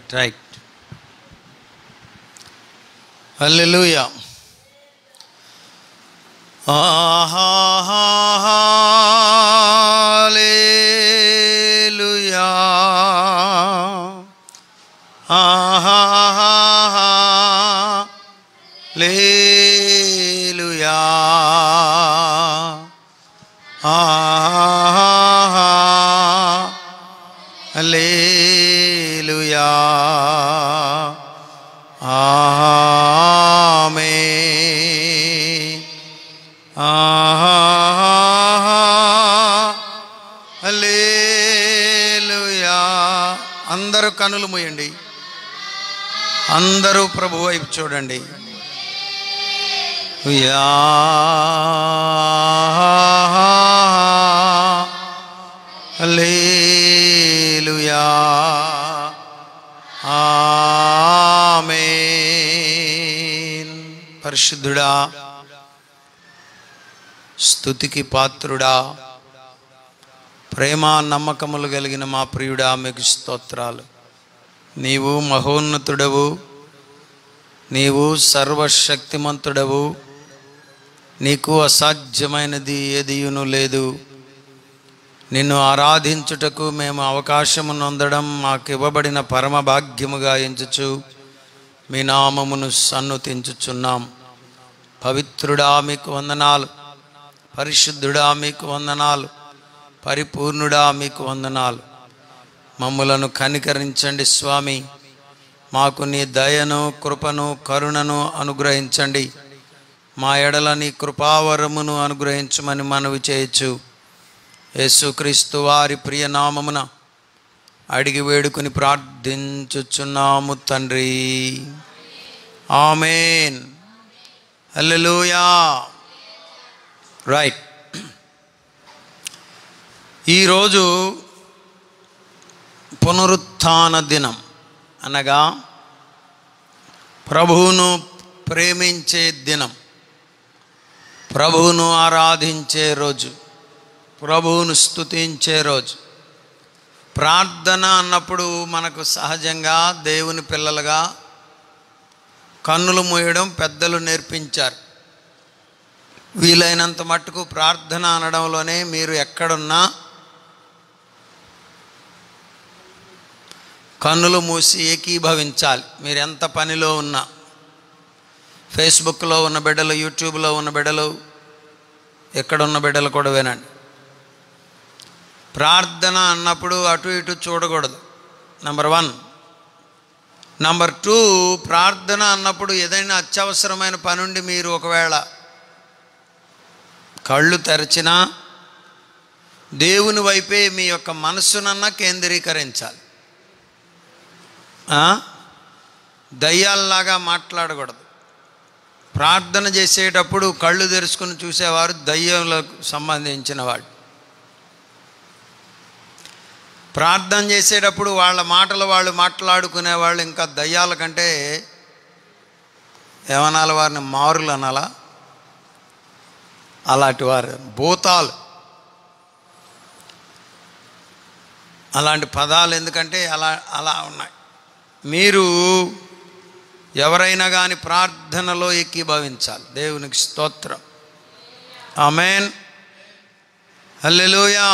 Right హల్లెలూయా హల్లెలూయా హల్లెలూయా హల్లెలూయా ఆమేన్ హల్లెలూయా అందరూ కనులు మూయండి అందరూ ప్రభు వైపు చూడండి యా హల్లెలూయా ఆమేన్ పరిశుద్ధుడా స్తుతికి పాత్రుడా ప్రేమ నమ్మకములు కలిగిన మా ప్రియుడా మీకు స్తోత్రాలు నీవు మహోన్నతుడవు నీవు సర్వశక్తిమంతుడవు నీకు అసాధ్యమైనది ఏదియును లేదు నిన్ను ఆరాధించుటకు మేము అవకాశము నొందడం మాకు ఇవ్వబడిన పరమ భాగ్యముగా ఎంచుచు మీ నామమును సన్నుతించుచున్నాం పవిత్రుడా మీకు వందనాలు పరిశుద్ధుడా మీకు వందనాలు పరిపూర్ణుడా మీకు వందనాలు మమ్ములను కనికరించండి స్వామి మాకు నీ దయను కృపను కరుణను అనుగ్రహించండి మా ఎడల నీ కృపావరమును అనుగ్రహించమని మనవి చేయొచ్చు యేసుక్రీస్తు వారి ప్రియ నామమున అడిగి వేడుకుని ప్రార్థించుచున్నాము తండ్రి ఆమెన్ హల్లెలూయా రైట్ ఈరోజు పునరుత్థాన దినం అనగా ప్రభువును ప్రేమించే దినం ప్రభువును ఆరాధించే రోజు ప్రభువును స్తుతించే రోజు ప్రార్థన అన్నప్పుడు మనకు సహజంగా దేవుని పిల్లలుగా కన్నులు మూయడం పెద్దలు నేర్పించారు వీలైనంత మట్టుకు ప్రార్థన అనడంలోనే మీరు ఎక్కడున్నా కన్నులు మూసి ఏకీభవించాలి మీరు ఎంత పనిలో ఉన్నా ఫేస్బుక్లో ఉన్న బిడ్డలు యూట్యూబ్లో ఉన్న బిడ్డలు ఎక్కడున్న బిడ్డలు కూడా వినండి ప్రార్థన అన్నప్పుడు అటు ఇటు చూడకూడదు నంబర్ వన్ నంబర్ టూ ప్రార్థన అన్నప్పుడు ఏదైనా అత్యవసరమైన పనుండి మీరు ఒకవేళ కళ్ళు తెరచినా దేవుని వైపే మీ యొక్క మనస్సునన్నా కేంద్రీకరించాలి ఆ? దయ్యాల్లాగా మాట్లాడకూడదు ప్రార్థన చేసేటప్పుడు కళ్ళు తెరుచుకుని చూసేవారు దయ్యాలకు సంబంధించిన వాడు ప్రార్థన చేసేటప్పుడు వాళ్ళ మాటలు వాళ్ళు మాట్లాడుకునే వాళ్ళు ఇంకా దయ్యాల కంటే ఏమనాలి వారిని మారులు అనాలా అలాంటి వారు భూతాలు అలాంటి పదాలు ఎందుకంటే అలా అలా ఉన్నాయి మీరు ఎవరైనా కానీ ప్రార్థనలో ఏకీభవించాలి దేవునికి స్తోత్రం ఆమెన్ హల్లెలూయా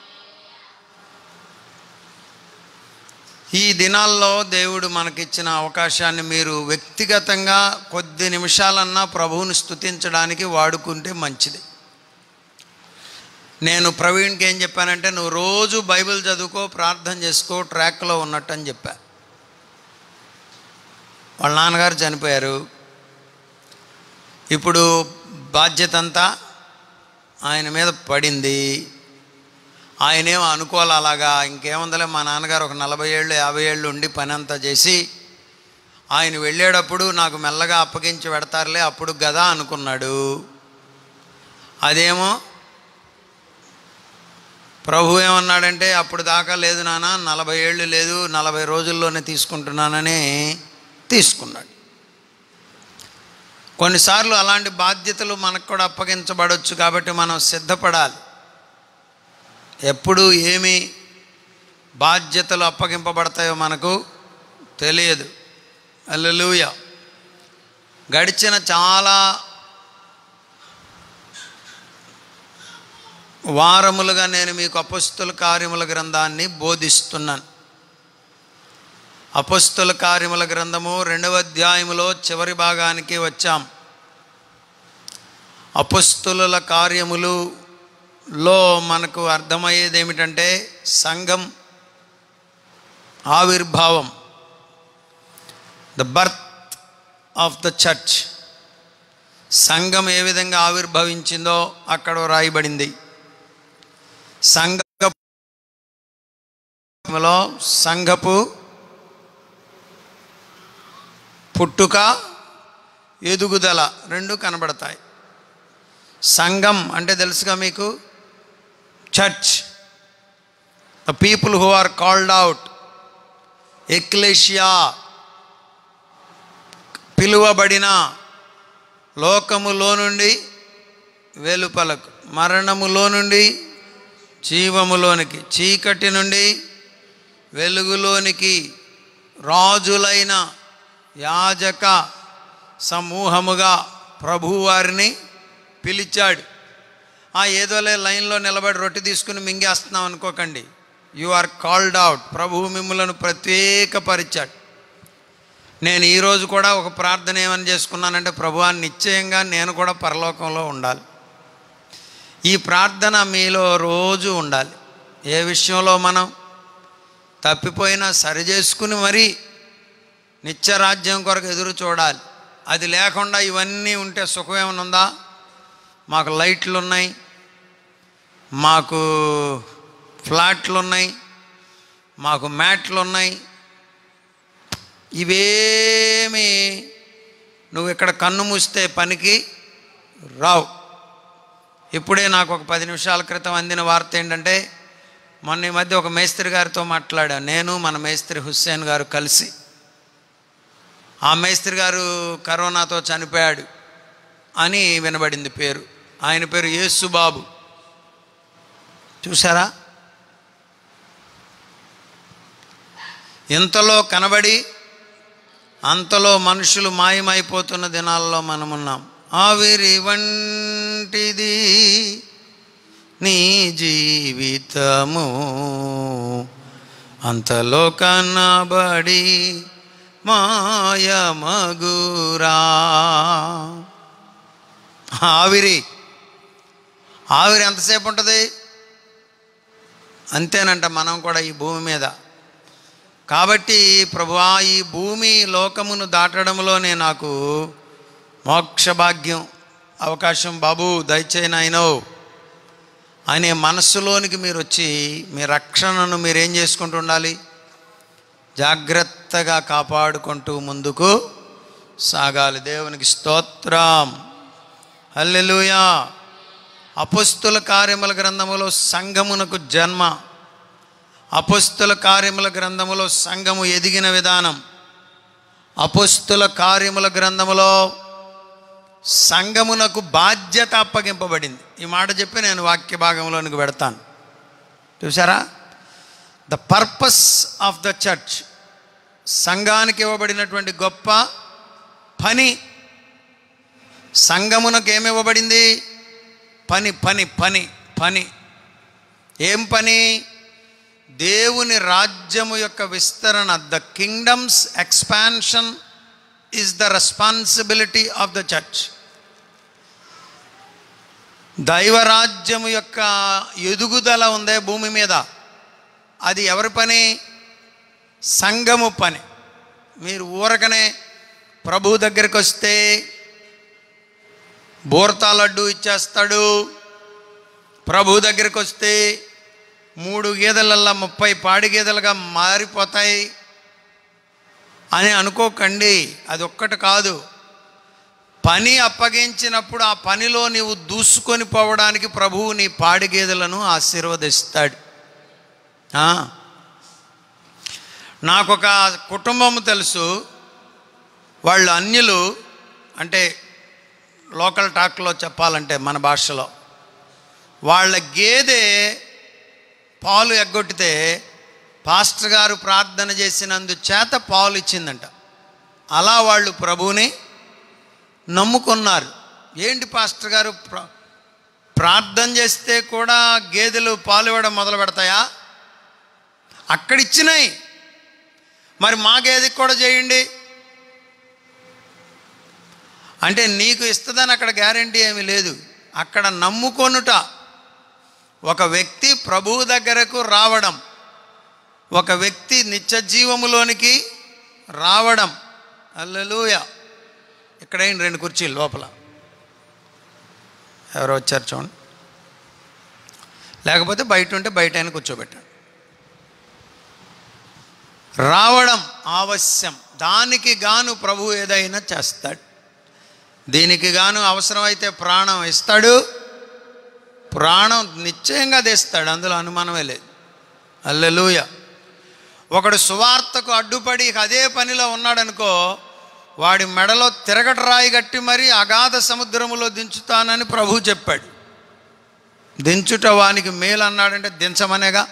ఈ దినాల్లో దేవుడు మనకిచ్చిన అవకాశాన్ని మీరు వ్యక్తిగతంగా కొద్ది నిమిషాలన్నా ప్రభువుని స్తుతించడానికి వాడుకుంటే మంచిది నేను ప్రవీణ్కి ఏం చెప్పానంటే నువ్వు రోజు బైబిల్ చదువుకో ప్రార్థన చేసుకో ట్రాక్లో ఉన్నట్టు అని చెప్పా వాళ్ళ నాన్నగారు చనిపోయారు ఇప్పుడు బాధ్యత అంతా ఆయన మీద పడింది ఆయనేమో అనుకోవాలి అలాగా ఇంకేముందలే మా నాన్నగారు ఒక నలభై ఏళ్ళు యాభై ఏళ్ళు ఉండి పని అంతా చేసి ఆయన వెళ్ళేటప్పుడు నాకు మెల్లగా అప్పగించి పెడతారులే అప్పుడు గదా అనుకున్నాడు అదేమో ప్రభు ఏమన్నాడంటే అప్పుడు దాకా లేదు నాన్న నలభై ఏళ్ళు లేదు నలభై రోజుల్లోనే తీసుకుంటున్నానని తీసుకున్నాడు కొన్నిసార్లు అలాంటి బాధ్యతలు మనకు కూడా అప్పగించబడవచ్చు కాబట్టి మనం సిద్ధపడాలి ఎప్పుడు ఏమి బాధ్యతలు అప్పగింపబడతాయో మనకు తెలియదు అల్లెలూయ గడిచిన చాలా వారములుగా నేను మీకు అపస్తుల కార్యముల గ్రంథాన్ని బోధిస్తున్నాను అపస్తుల కార్యముల గ్రంథము రెండవ అధ్యాయములో చివరి భాగానికి వచ్చాం అపస్తుల కార్యములులో మనకు అర్థమయ్యేది ఏమిటంటే సంఘం ఆవిర్భావం the birth of the church సంఘం ఏ విధంగా ఆవిర్భవించిందో అక్కడ రాయబడింది సంఘలో సంఘపు పుట్టుక ఎదుగుదల రెండు కనబడతాయి సంఘం అంటే తెలుసుగా మీకు church the people who are called out ఎక్లేషియా పిలువబడిన లోకములో నుండి వెలుపలకు మరణములో నుండి జీవములోనికి చీకటి నుండి వెలుగులోనికి రాజులైన యాజక సమూహముగా ప్రభువారిని పిలిచాడు ఆ ఏదోలే లైన్లో నిలబడి రొట్టె తీసుకుని మింగేస్తున్నాం అనుకోకండి యు ఆర్ కాల్డ్ అవుట్ ప్రభువు మిమ్మలను ప్రత్యేకపరిచాడు నేను ఈరోజు కూడా ఒక ప్రార్థన ఏమని చేసుకున్నానంటే ప్రభువా నిశ్చయంగా నేను కూడా పరలోకంలో ఉండాలి ఈ ప్రార్థన మీలో రోజు ఉండాలి ఏ విషయంలో మనం తప్పిపోయినా సరి చేసుకుని మరీ నిత్యరాజ్యం కొరకు ఎదురు చూడాలి అది లేకుండా ఇవన్నీ ఉంటే సుఖం ఏమైనా ఉందా మాకు లైట్లు ఉన్నాయి మాకు ఫ్లాట్లు ఉన్నాయి మాకు మ్యాట్లు ఉన్నాయి ఇవేమి నువ్వు ఇక్కడ కన్ను మూస్తే పనికి రావు ఇప్పుడే నాకు ఒక పది నిమిషాల క్రితం అందిన వార్త ఏంటంటే మొన్న ఈ మధ్య ఒక మేస్త్రి గారితో మాట్లాడా నేను మన మేస్త్రి హుస్సేన్ గారు కలిసి ఆ మేస్త్రి గారు కరోనాతో చనిపోయాడు అని వినబడింది పేరు ఆయన పేరు యేసుబాబు చూసారా ఇంతలో కనబడి అంతలో మనుషులు మాయమైపోతున్న దినాల్లో మనమున్నాం ఆవిరి వంటిది నీ జీవితము అంతలో కనబడి మాయమగురా ఆవిరి ఆవిరి ఎంతసేపు ఉంటుంది అంతేనంట మనం కూడా ఈ భూమి మీద కాబట్టి ప్రభువా ఈ భూమి లోకమును దాటడంలోనే నాకు మోక్ష భాగ్యం అవకాశం బాబు దయచేయనాయనో అనే మనస్సులోనికి మీరు వచ్చి మీ రక్షణను మీరు ఏం చేసుకుంటూ ఉండాలి జాగ్రత్తగా కాపాడుకుంటూ ముందుకు సాగాలి దేవునికి స్తోత్రం హల్లెలూయా అపుస్తుల కార్యముల గ్రంథములో సంఘమునకు జన్మ అపుస్తుల కార్యముల గ్రంథములో సంఘము ఎదిగిన విధానం అపుస్తుల కార్యముల గ్రంథములో సంఘమునకు బాధ్యత అప్పగింపబడింది ఈ మాట చెప్పి నేను వాక్య భాగంలోనికి పెడతాను చూసారా the purpose of the church సంఘానికి ఇవ్వబడినటువంటి గొప్ప పని సంఘమునకు ఏమి ఇవ్వబడింది పని పని పని పని ఏం పని దేవుని రాజ్యము యొక్క విస్తరణ the kingdom's expansion is the responsibility of the church దైవరాజ్యము యొక్క ఎదుగుదల ఉందే భూమి మీద అది ఎవరి పని సంఘము పని మీరు ఊరకనే ప్రభు దగ్గరికి వస్తే బోర్తా లడ్డు ఇచ్చేస్తాడు ప్రభు దగ్గరికి వస్తే మూడు గేదెలల్లా ముప్పై పాడి గేదెలుగా మారిపోతాయి అని అనుకోకండి అది ఒక్కటి కాదు పని అప్పగించినప్పుడు ఆ పనిలో నీవు దూసుకొని పోవడానికి ప్రభువు నీ పాడి గేదెలను ఆశీర్వదిస్తాడు ఆ. నాకొక కుటుంబం తెలుసు వాళ్ళు అన్యులు అంటే లోకల్ టాక్లో చెప్పాలంటే మన భాషలో వాళ్ళ గేదె పాలు ఎగ్గొట్టితే పాస్టర్ గారు ప్రార్థన చేసినందు చేత పాలు ఇచ్చిందంట అలా వాళ్ళు ప్రభువుని నమ్ముకున్నారు ఏంటి పాస్టర్ గారు ప్ర- ప్రార్థన చేస్తే కూడా గేదెలు పాలు ఇవ్వడం మొదలు పెడతాయా అక్కడ ఇచ్చినాయి మరి మా గేదెకి కూడా చేయండి అంటే నీకు ఇస్తుందని అక్కడ గ్యారంటీ ఏమీ లేదు అక్కడ నమ్ముకొనుట ఒక వ్యక్తి ప్రభువు దగ్గరకు రావడం ఒక వ్యక్తి నిత్య జీవములోనికి రావడం అల్లెలూయ ఇక్కడ ఏంటి రెండు కుర్చీలు లోపల ఎవరో వచ్చారు చూడండి లేకపోతే బయట ఉంటే బయట అయినా కూర్చోబెట్టండి రావడం ఆవశ్యం దానికి గాను ప్రభు ఏదైనా చేస్తాడు దీనికి గాను అవసరమైతే ప్రాణం ఇస్తాడు ప్రాణం నిశ్చయంగా తెస్తాడు అందులో అనుమానమే లేదు అల్లెలూయ ఒకడు సువార్తకు అడ్డుపడి ఇక అదే పనిలో ఉన్నాడనుకో వాడి మెడలో తిరగట రాయి గట్టి మరి అగాధ సముద్రములో దించుతానని ప్రభు చెప్పాడు దించుట వానికి మేలు అన్నాడంటే దించమనేగా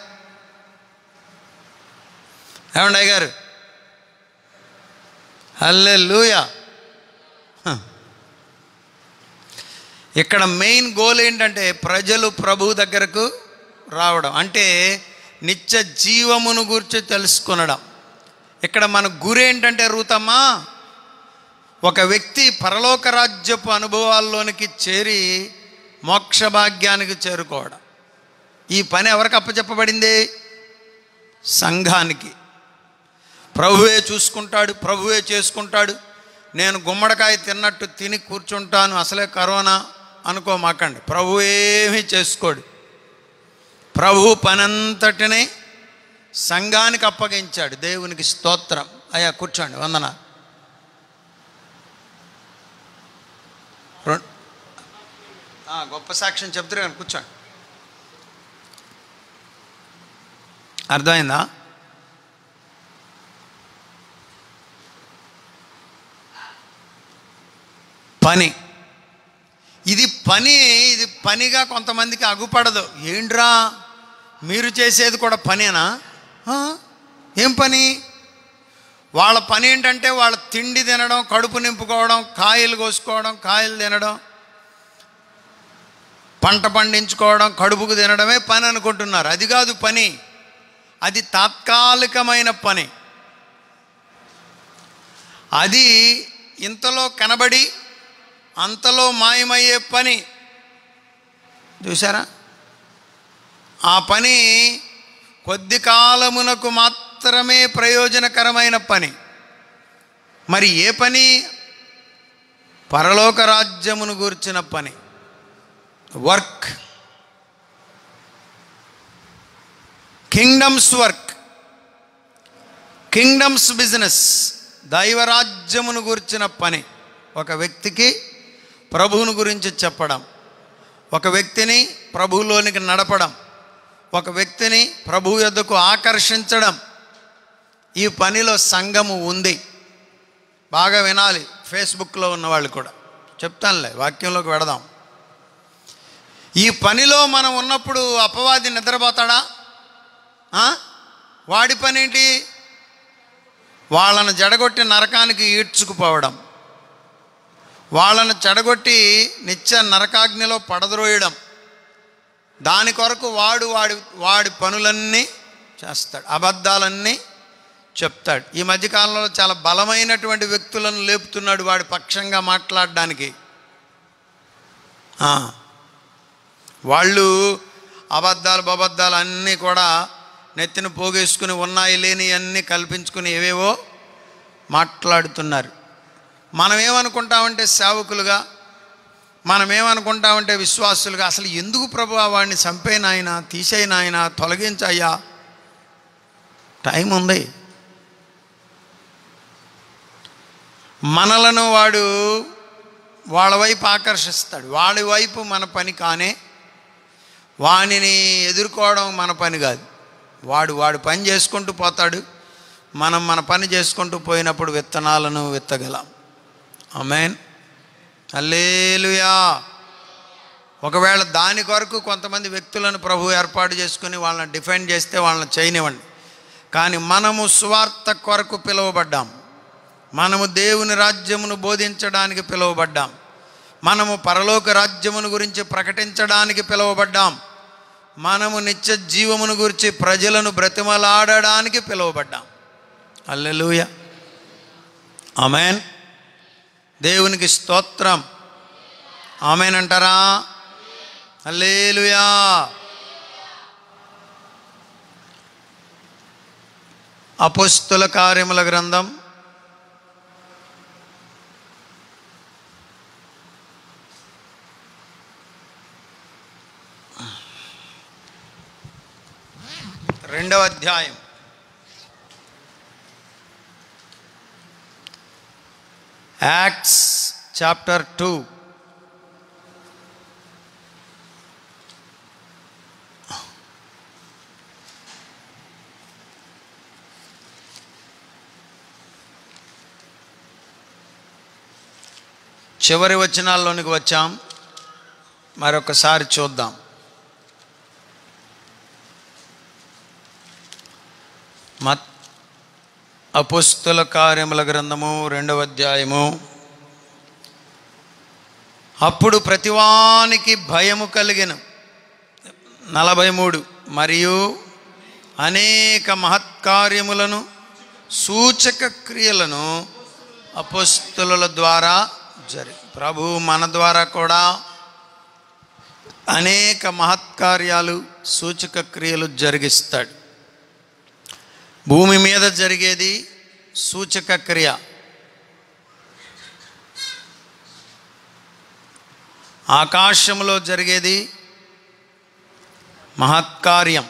ఏమండి అయ్యగారు హల్లెలూయా హ. ఇక్కడ మెయిన్ గోల్ ఏంటంటే ప్రజలు ప్రభు దగ్గరకు రావడం అంటే నిత్య జీవమును గురించి తెలుసుకొనడం ఇక్కడ మన గురి ఏంటంటే రూతమ్మా ఒక వ్యక్తి పరలోక రాజ్యపు అనుభవాల్లోనికి చేరి మోక్ష భాగ్యానికి చేరుకోవడం ఈ పని ఎవరికి అప్పచెప్పబడింది సంఘానికి ప్రభువే చూసుకుంటాడు ప్రభువే చేసుకుంటాడు నేను గుమ్మడికాయ తిన్నట్టు తిని కూర్చుంటాను అసలే కరోనా అనుకోమాకండి ప్రభు ఏమీ చేసుకోడు ప్రభు పనంతటిని సంఘానికి అప్పగించాడు దేవునికి స్తోత్రం అయ్యా కూర్చోండి వందన రెం- ఆ, గొప్ప సాక్ష్యం చెప్తారు కానీ కూర్చోండి అర్థమైందా పని ఇది పని ఇది పనిగా కొంతమందికి అగుపడదు ఏంట్రా మీరు చేసేది కూడా పనేనా ఆ? ఏం పని వాళ్ళ పని ఏంటంటే వాళ్ళ తిండి తినడం కడుపు నింపుకోవడం కాయలు కోసుకోవడం కాయలు తినడం పంట పండించుకోవడం కడుపుకు తినడమే పని అనుకుంటున్నారు అది కాదు పని అది తాత్కాలికమైన పని అది ఇంతలో కనబడి అంతలో మాయమయ్యే పని చూసారా ఆ పని కొద్ది కాలమునకు మాత్రమే ప్రయోజనకరమైన పని మరి ఏ పని పరలోక రాజ్యమును గూర్చిన పని work kingdom's work kingdom's business దైవరాజ్యమును గురించిన పని ఒక వ్యక్తికి ప్రభువుని గురించి చెప్పడం ఒక వ్యక్తిని ప్రభువులోనికి నడపడం ఒక వ్యక్తిని ప్రభు యొద్దకు ఆకర్షించడం ఈ పనిలో సంఘము ఉంది బాగా వినాలి ఫేస్బుక్లో ఉన్నవాళ్ళు కూడా చెప్తానులే వాక్యంలోకి వెడదాం ఈ పనిలో మనం ఉన్నప్పుడు అపవాది నిద్రపోతాడా ఆ? వాడి పని ఏంటి వాళ్ళను జడగొట్టి నరకానికి ఈడ్చుకుపోవడం వాళ్ళను చెడగొట్టి నిత్య నరకాగ్నిలో పడద్రోయడం దాని కొరకు వాడు వాడి వాడి పనులన్నీ చేస్తాడు అబద్ధాలన్నీ చెప్తాడు ఈ మధ్యకాలంలో చాలా బలమైనటువంటి వ్యక్తులను లేపుతున్నాడు వాడి పక్షంగా మాట్లాడడానికి ఆ. వాళ్ళు అబద్ధాలు బబద్ధాలు అన్నీ కూడా నెత్తిన పోగేసుకుని ఉన్నాయి లేని అన్నీ కల్పించుకుని ఏవేవో మాట్లాడుతున్నారు మనం ఏమనుకుంటామంటే సేవకులుగా మనం ఏమనుకుంటామంటే విశ్వాసులుగా అసలు ఎందుకు ప్రభు వాడిని చంపేనాయన తీసేయనాయన తొలగించయ్యా టైం ఉంది మనలను వాడు వాళ్ళ వైపు ఆకర్షిస్తాడు వాడి వైపు మన పని కానే వానిని ఎదుర్కోవడం మన పని కాదు వాడు వాడు పని చేసుకుంటూ పోతాడు మనం మన పని చేసుకుంటూ పోయినప్పుడు విత్తనాలను విత్తగలం ఆమెన్ అల్లేలుయా ఒకవేళ దాని కొరకు కొంతమంది వ్యక్తులను ప్రభు ఏర్పాటు చేసుకుని వాళ్ళని డిఫెండ్ చేస్తే వాళ్ళని చేయనివ్వండి కానీ మనము సువార్త కొరకు పిలువబడ్డాం మనము దేవుని రాజ్యమును బోధించడానికి పిలువబడ్డాం మనము పరలోక రాజ్యమును గురించి ప్రకటించడానికి పిలువబడ్డాం మనము నిత్య జీవమును గురించి ప్రజలను బ్రతిమలాడడానికి పిలువబడ్డాం అల్లెలూయ ఆమెన్ దేవునికి స్తోత్రం ఆమెన్ అంటారా అల్లేలుయా అపుస్తుల కార్యముల గ్రంథం రెండవ అధ్యాయం యాక్ట్స్ చాప్టర్ టూ చివరి వచనాల్లోనికి వచ్చాం మరొకసారి చూద్దాం మత్ అపుస్తుల కార్యముల గ్రంథము రెండవ అధ్యాయము అప్పుడు ప్రతివానికి భయము కలిగిన నలభై మూడు మరియు అనేక మహత్కార్యములను సూచక క్రియలను అపుస్తుల ద్వారా జరి ప్రభు మన ద్వారా కూడా అనేక మహత్కార్యాలు సూచక క్రియలు జరిగిస్తాడు భూమి మీద జరిగేది సూచక క్రియ ఆకాశంలో జరిగేది మహత్కార్యం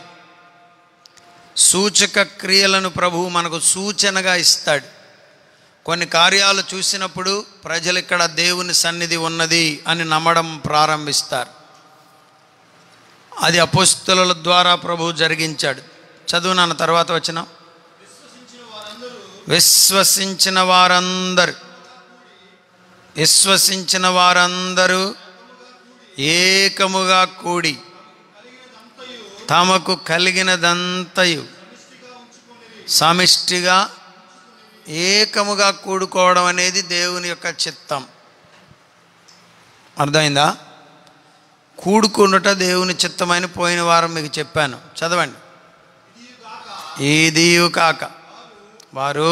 సూచక క్రియలను ప్రభు మనకు సూచనగా ఇస్తాడు కొన్ని కార్యాలు చూసినప్పుడు ప్రజలు ఇక్కడ దేవుని సన్నిధి ఉన్నది అని నమ్మడం ప్రారంభిస్తారు అది అపుస్తుల ద్వారా ప్రభు జరిగించాడు చదువు నాన్న తర్వాత వచ్చిన విశ్వసించిన వారందరూ విశ్వసించిన వారందరూ ఏకముగా కూడి తమకు కలిగినదంతయు సమిష్టిగా ఏకముగా కూడుకోవడం అనేది దేవుని యొక్క చిత్తం అర్థమైందా కూడుకున్నట దేవుని చిత్తమైన పోయిన వారం మీకు చెప్పాను చదవండి ఏదియు కాక వారు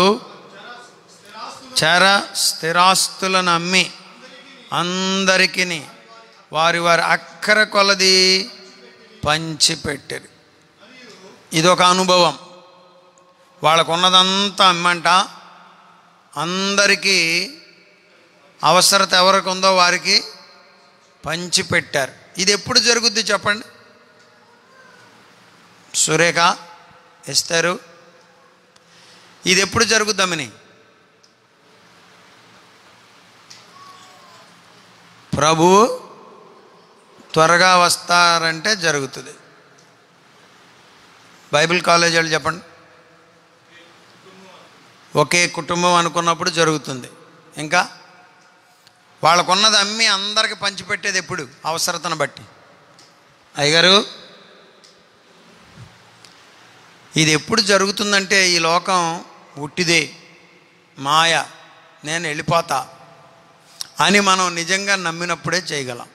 చర స్థిరాస్తులను అమ్మి అందరికీ వారి వారి అక్కర కొలది పంచిపెట్టారు ఇది ఒక అనుభవం వాళ్ళకున్నదంతా అమ్మంట అందరికీ అవసరత ఎవరికి ఉందో వారికి పంచిపెట్టారు ఇది ఎప్పుడు జరుగుద్ది చెప్పండి సురేఖ ఇస్తారు ఇది ఎప్పుడు జరుగుద్దామని ప్రభు త్వరగా వస్తారంటే జరుగుతుంది బైబిల్ కాలేజ్ వాళ్ళు చెప్పండి ఒకే కుటుంబం అనుకున్నప్పుడు జరుగుతుంది ఇంకా వాళ్ళకున్నది అమ్మి అందరికి పంచిపెట్టేది ఎప్పుడు అవసరతను బట్టి అయ్యగారు ఇది ఎప్పుడు జరుగుతుందంటే ఈ లోకం ఉట్టిదే మాయ నేను వెళ్ళిపోతా అని మనం నిజంగా నమ్మినప్పుడే చేయగలం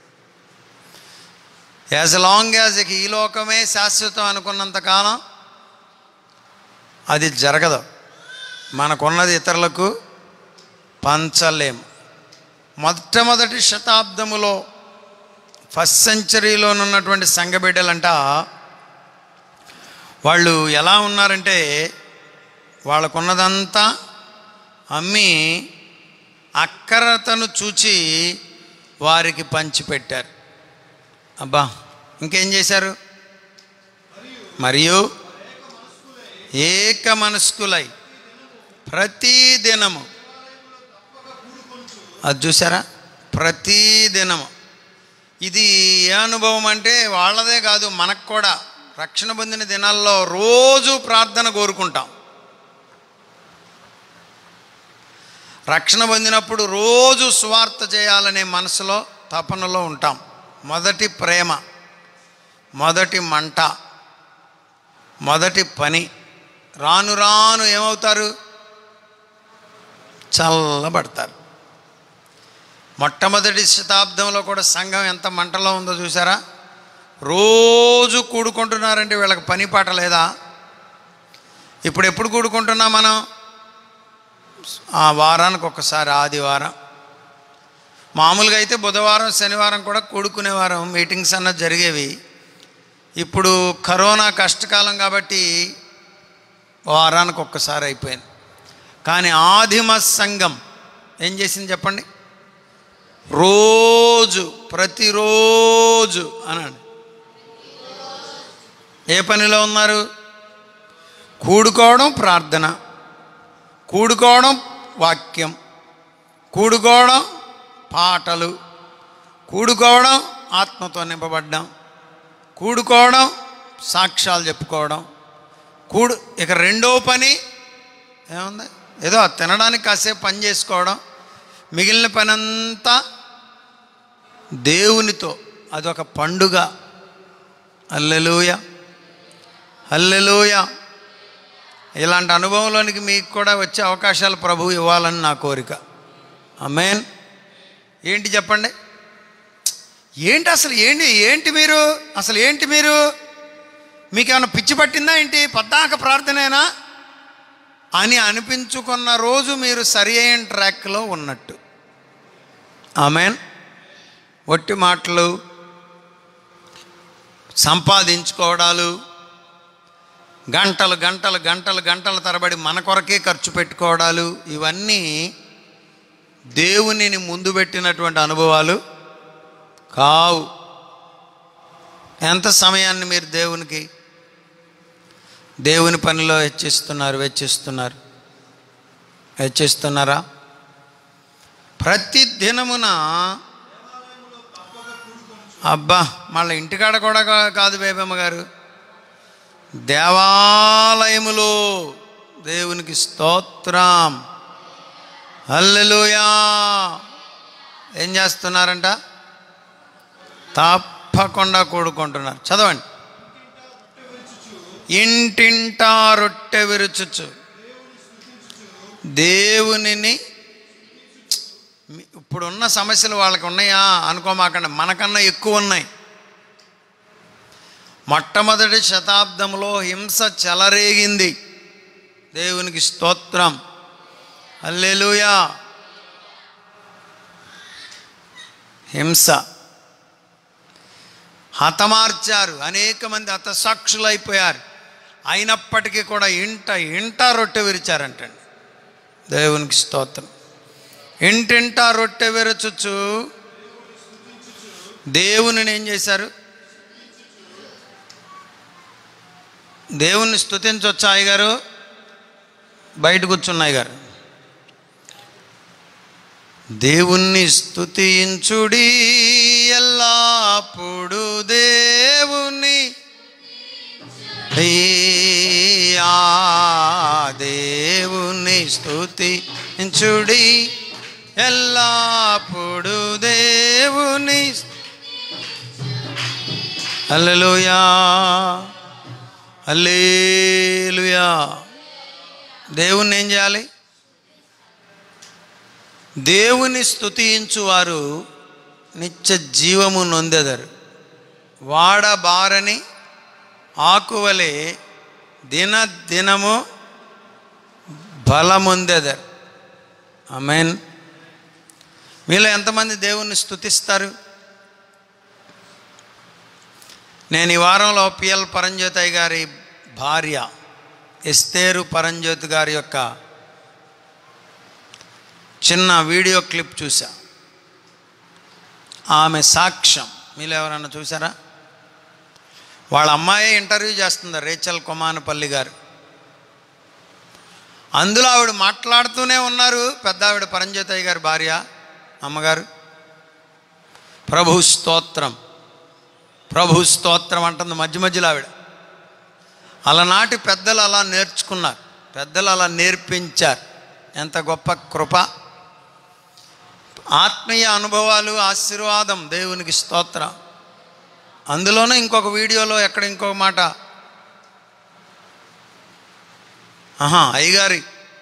యాజ్ లాంగ్ యాజ్ ఈ లోకమే శాశ్వతం అనుకున్నంత కాలం అది జరగదు మనకున్నది ఇతరులకు పంచలేము మొట్టమొదటి శతాబ్దములో ఫస్ట్ సెంచరీలో ఉన్నటువంటి సంఘబిడ్డలంట వాళ్ళు ఎలా ఉన్నారంటే వాళ్ళకున్నదంతా అమ్మి అక్కరతను చూచి వారికి పంచిపెట్టారు అబ్బా ఇంకేం చేశారు మరియు ఏక మనస్కులై ప్రతి దినము అది చూసారా ప్రతి దినము ఇది ఏ అనుభవం అంటే వాళ్ళదే కాదు మనకు కూడా రక్షణ పొందిన దినాల్లో రోజు ప్రార్థన కోరుకుంటాం రక్షణ పొందినప్పుడు రోజు స్వార్థ చేయాలనే మనసులో తపనలో ఉంటాం మొదటి ప్రేమ మొదటి మంట మొదటి పని రాను రాను ఏమవుతారు చల్లబడతారు మొట్టమొదటి శతాబ్దంలో కూడా సంఘం ఎంత మంటలో ఉందో చూసారా రోజు కూడుకుంటున్నారంటే వీళ్ళకి పని పాట లేదా ఇప్పుడు ఎప్పుడు కూడుకుంటున్నాం మనం ఆ వారానికి ఒకసారి ఆదివారం మామూలుగా అయితే బుధవారం శనివారం కూడా కూడుకునేవారం మీటింగ్స్ అన్నది జరిగేవి ఇప్పుడు కరోనా కష్టకాలం కాబట్టి వారానికి ఒక్కసారి అయిపోయింది కానీ ఆదిమ సంఘం ఏం చేసింది చెప్పండి రోజు ప్రతిరోజు అనండి ఏ పనిలో ఉన్నారు కూడుకోవడం ప్రార్థన కూడుకోవడం వాక్యం కూడుకోవడం పాటలు కూడుకోవడం ఆత్మతో నింపబడ్డం కూడుకోవడం సాక్ష్యాలు చెప్పుకోవడం కూడు ఇక రెండో పని ఏముంది ఏదో తినడానికి కాసేపు పని చేసుకోవడం మిగిలిన పని అంతా దేవునితో అదొక పండుగ అల్లెలూయ అల్లెలూయ ఇలాంటి అనుభవంలోనికి మీకు కూడా వచ్చే అవకాశాలు ప్రభు ఇవ్వాలని నా కోరిక అమేన్ ఏంటి చెప్పండి ఏంటి అసలు ఏంటి ఏంటి మీరు అసలు ఏంటి మీరు మీకేమైనా పిచ్చి పట్టిందా ఏంటి పద్దాక ప్రార్థనేనా అని అనిపించుకున్న రోజు మీరు సరి అయిన ట్రాక్లో ఉన్నట్టు ఆమెన్ ఒట్టి మాటలు సంపాదించుకోవడాలు గంటలు గంటలు గంటలు గంటల తరబడి మన కొరకే ఖర్చు పెట్టుకోవడాలు ఇవన్నీ దేవునిని ముందు పెట్టినటువంటి అనుభవాలు కావు ఎంత సమయాన్ని మీరు దేవునికి దేవుని పనిలో హెచ్చిస్తున్నారు వెచ్చిస్తున్నారు హెచ్చిస్తున్నారా ప్రతి దినమున అబ్బా మళ్ళీ ఇంటికాడ కూడా కా- కాదు బేబమ్మ గారు దేవాలయములో దేవునికి స్తోత్రం హల్లెలూయా ఏం చేస్తున్నారంట తప్పకుండా కూడుకుంటున్నారు చదవండి ఇంటింటా రొట్టె విరుచుచు దేవునిని మీ- ఇప్పుడున్న సమస్యలు వాళ్ళకి ఉన్నాయా అనుకోమాకండి మనకన్నా ఎక్కువ ఉన్నాయి మొట్టమొదటి శతాబ్దంలో హింస చెలరేగింది దేవునికి స్తోత్రం అల్లెలుయా హింస హతమార్చారు అనేక మంది హతసాక్షులైపోయారు అయినప్పటికీ కూడా ఇంట ఇంట రొట్టె విరిచారంటండి దేవునికి స్తోత్రం ఇంటింటా రొట్టె విరచుచు దేవునిని ఏం చేశారు దేవుణ్ణి స్తుతించొచ్చా అయ్యగారు బయట కూర్చున్నాయి గారు దేవుణ్ణి స్తుతించుడి ఎల్లాప్పుడు దేవుని అయ్యా దేవుని స్తుతించుడి ఎల్లాప్పుడు దేవుని హల్లెలూయా హల్లేలుయా దేవుణ్ణి ఏం చేయాలి దేవుని స్తుతించువారు నిత్య జీవము నొందెదరు వాడబారని ఆకువలే దిన దినము బలముందెదరు ఆమెన్ మీలో ఎంతమంది దేవుణ్ణి స్తుతిస్తారు నేను ఈ వారంలో పిఎల్ పరంజ్యోతయ్య గారి భార్య ఎస్తేరు పరంజ్యోతి గారి యొక్క చిన్న వీడియో క్లిప్ చూసా ఆమె సాక్ష్యం మీరు ఎవరన్నా చూసారా వాళ్ళ అమ్మాయి ఇంటర్వ్యూ చేస్తుంది రేచల్ కొమానపల్లి గారు అందులో ఆవిడ మాట్లాడుతూనే ఉన్నారు పెద్ద ఆవిడ పరంజ్యోతయ్య గారి భార్య అమ్మగారు ప్రభు స్తోత్రం ప్రభు స్తోత్రం అంటుంది మధ్య మధ్యలో ఆవిడ అలనాటి పెద్దలు అలా నేర్చుకున్నారు పెద్దలు అలా నేర్పించారు ఎంత గొప్ప కృప ఆత్మీయ అనుభవాలు ఆశీర్వాదం దేవునికి స్తోత్రం అందులోనే ఇంకొక వీడియోలో ఎక్కడ ఇంకొక మాట ఆహా అయ్యగారి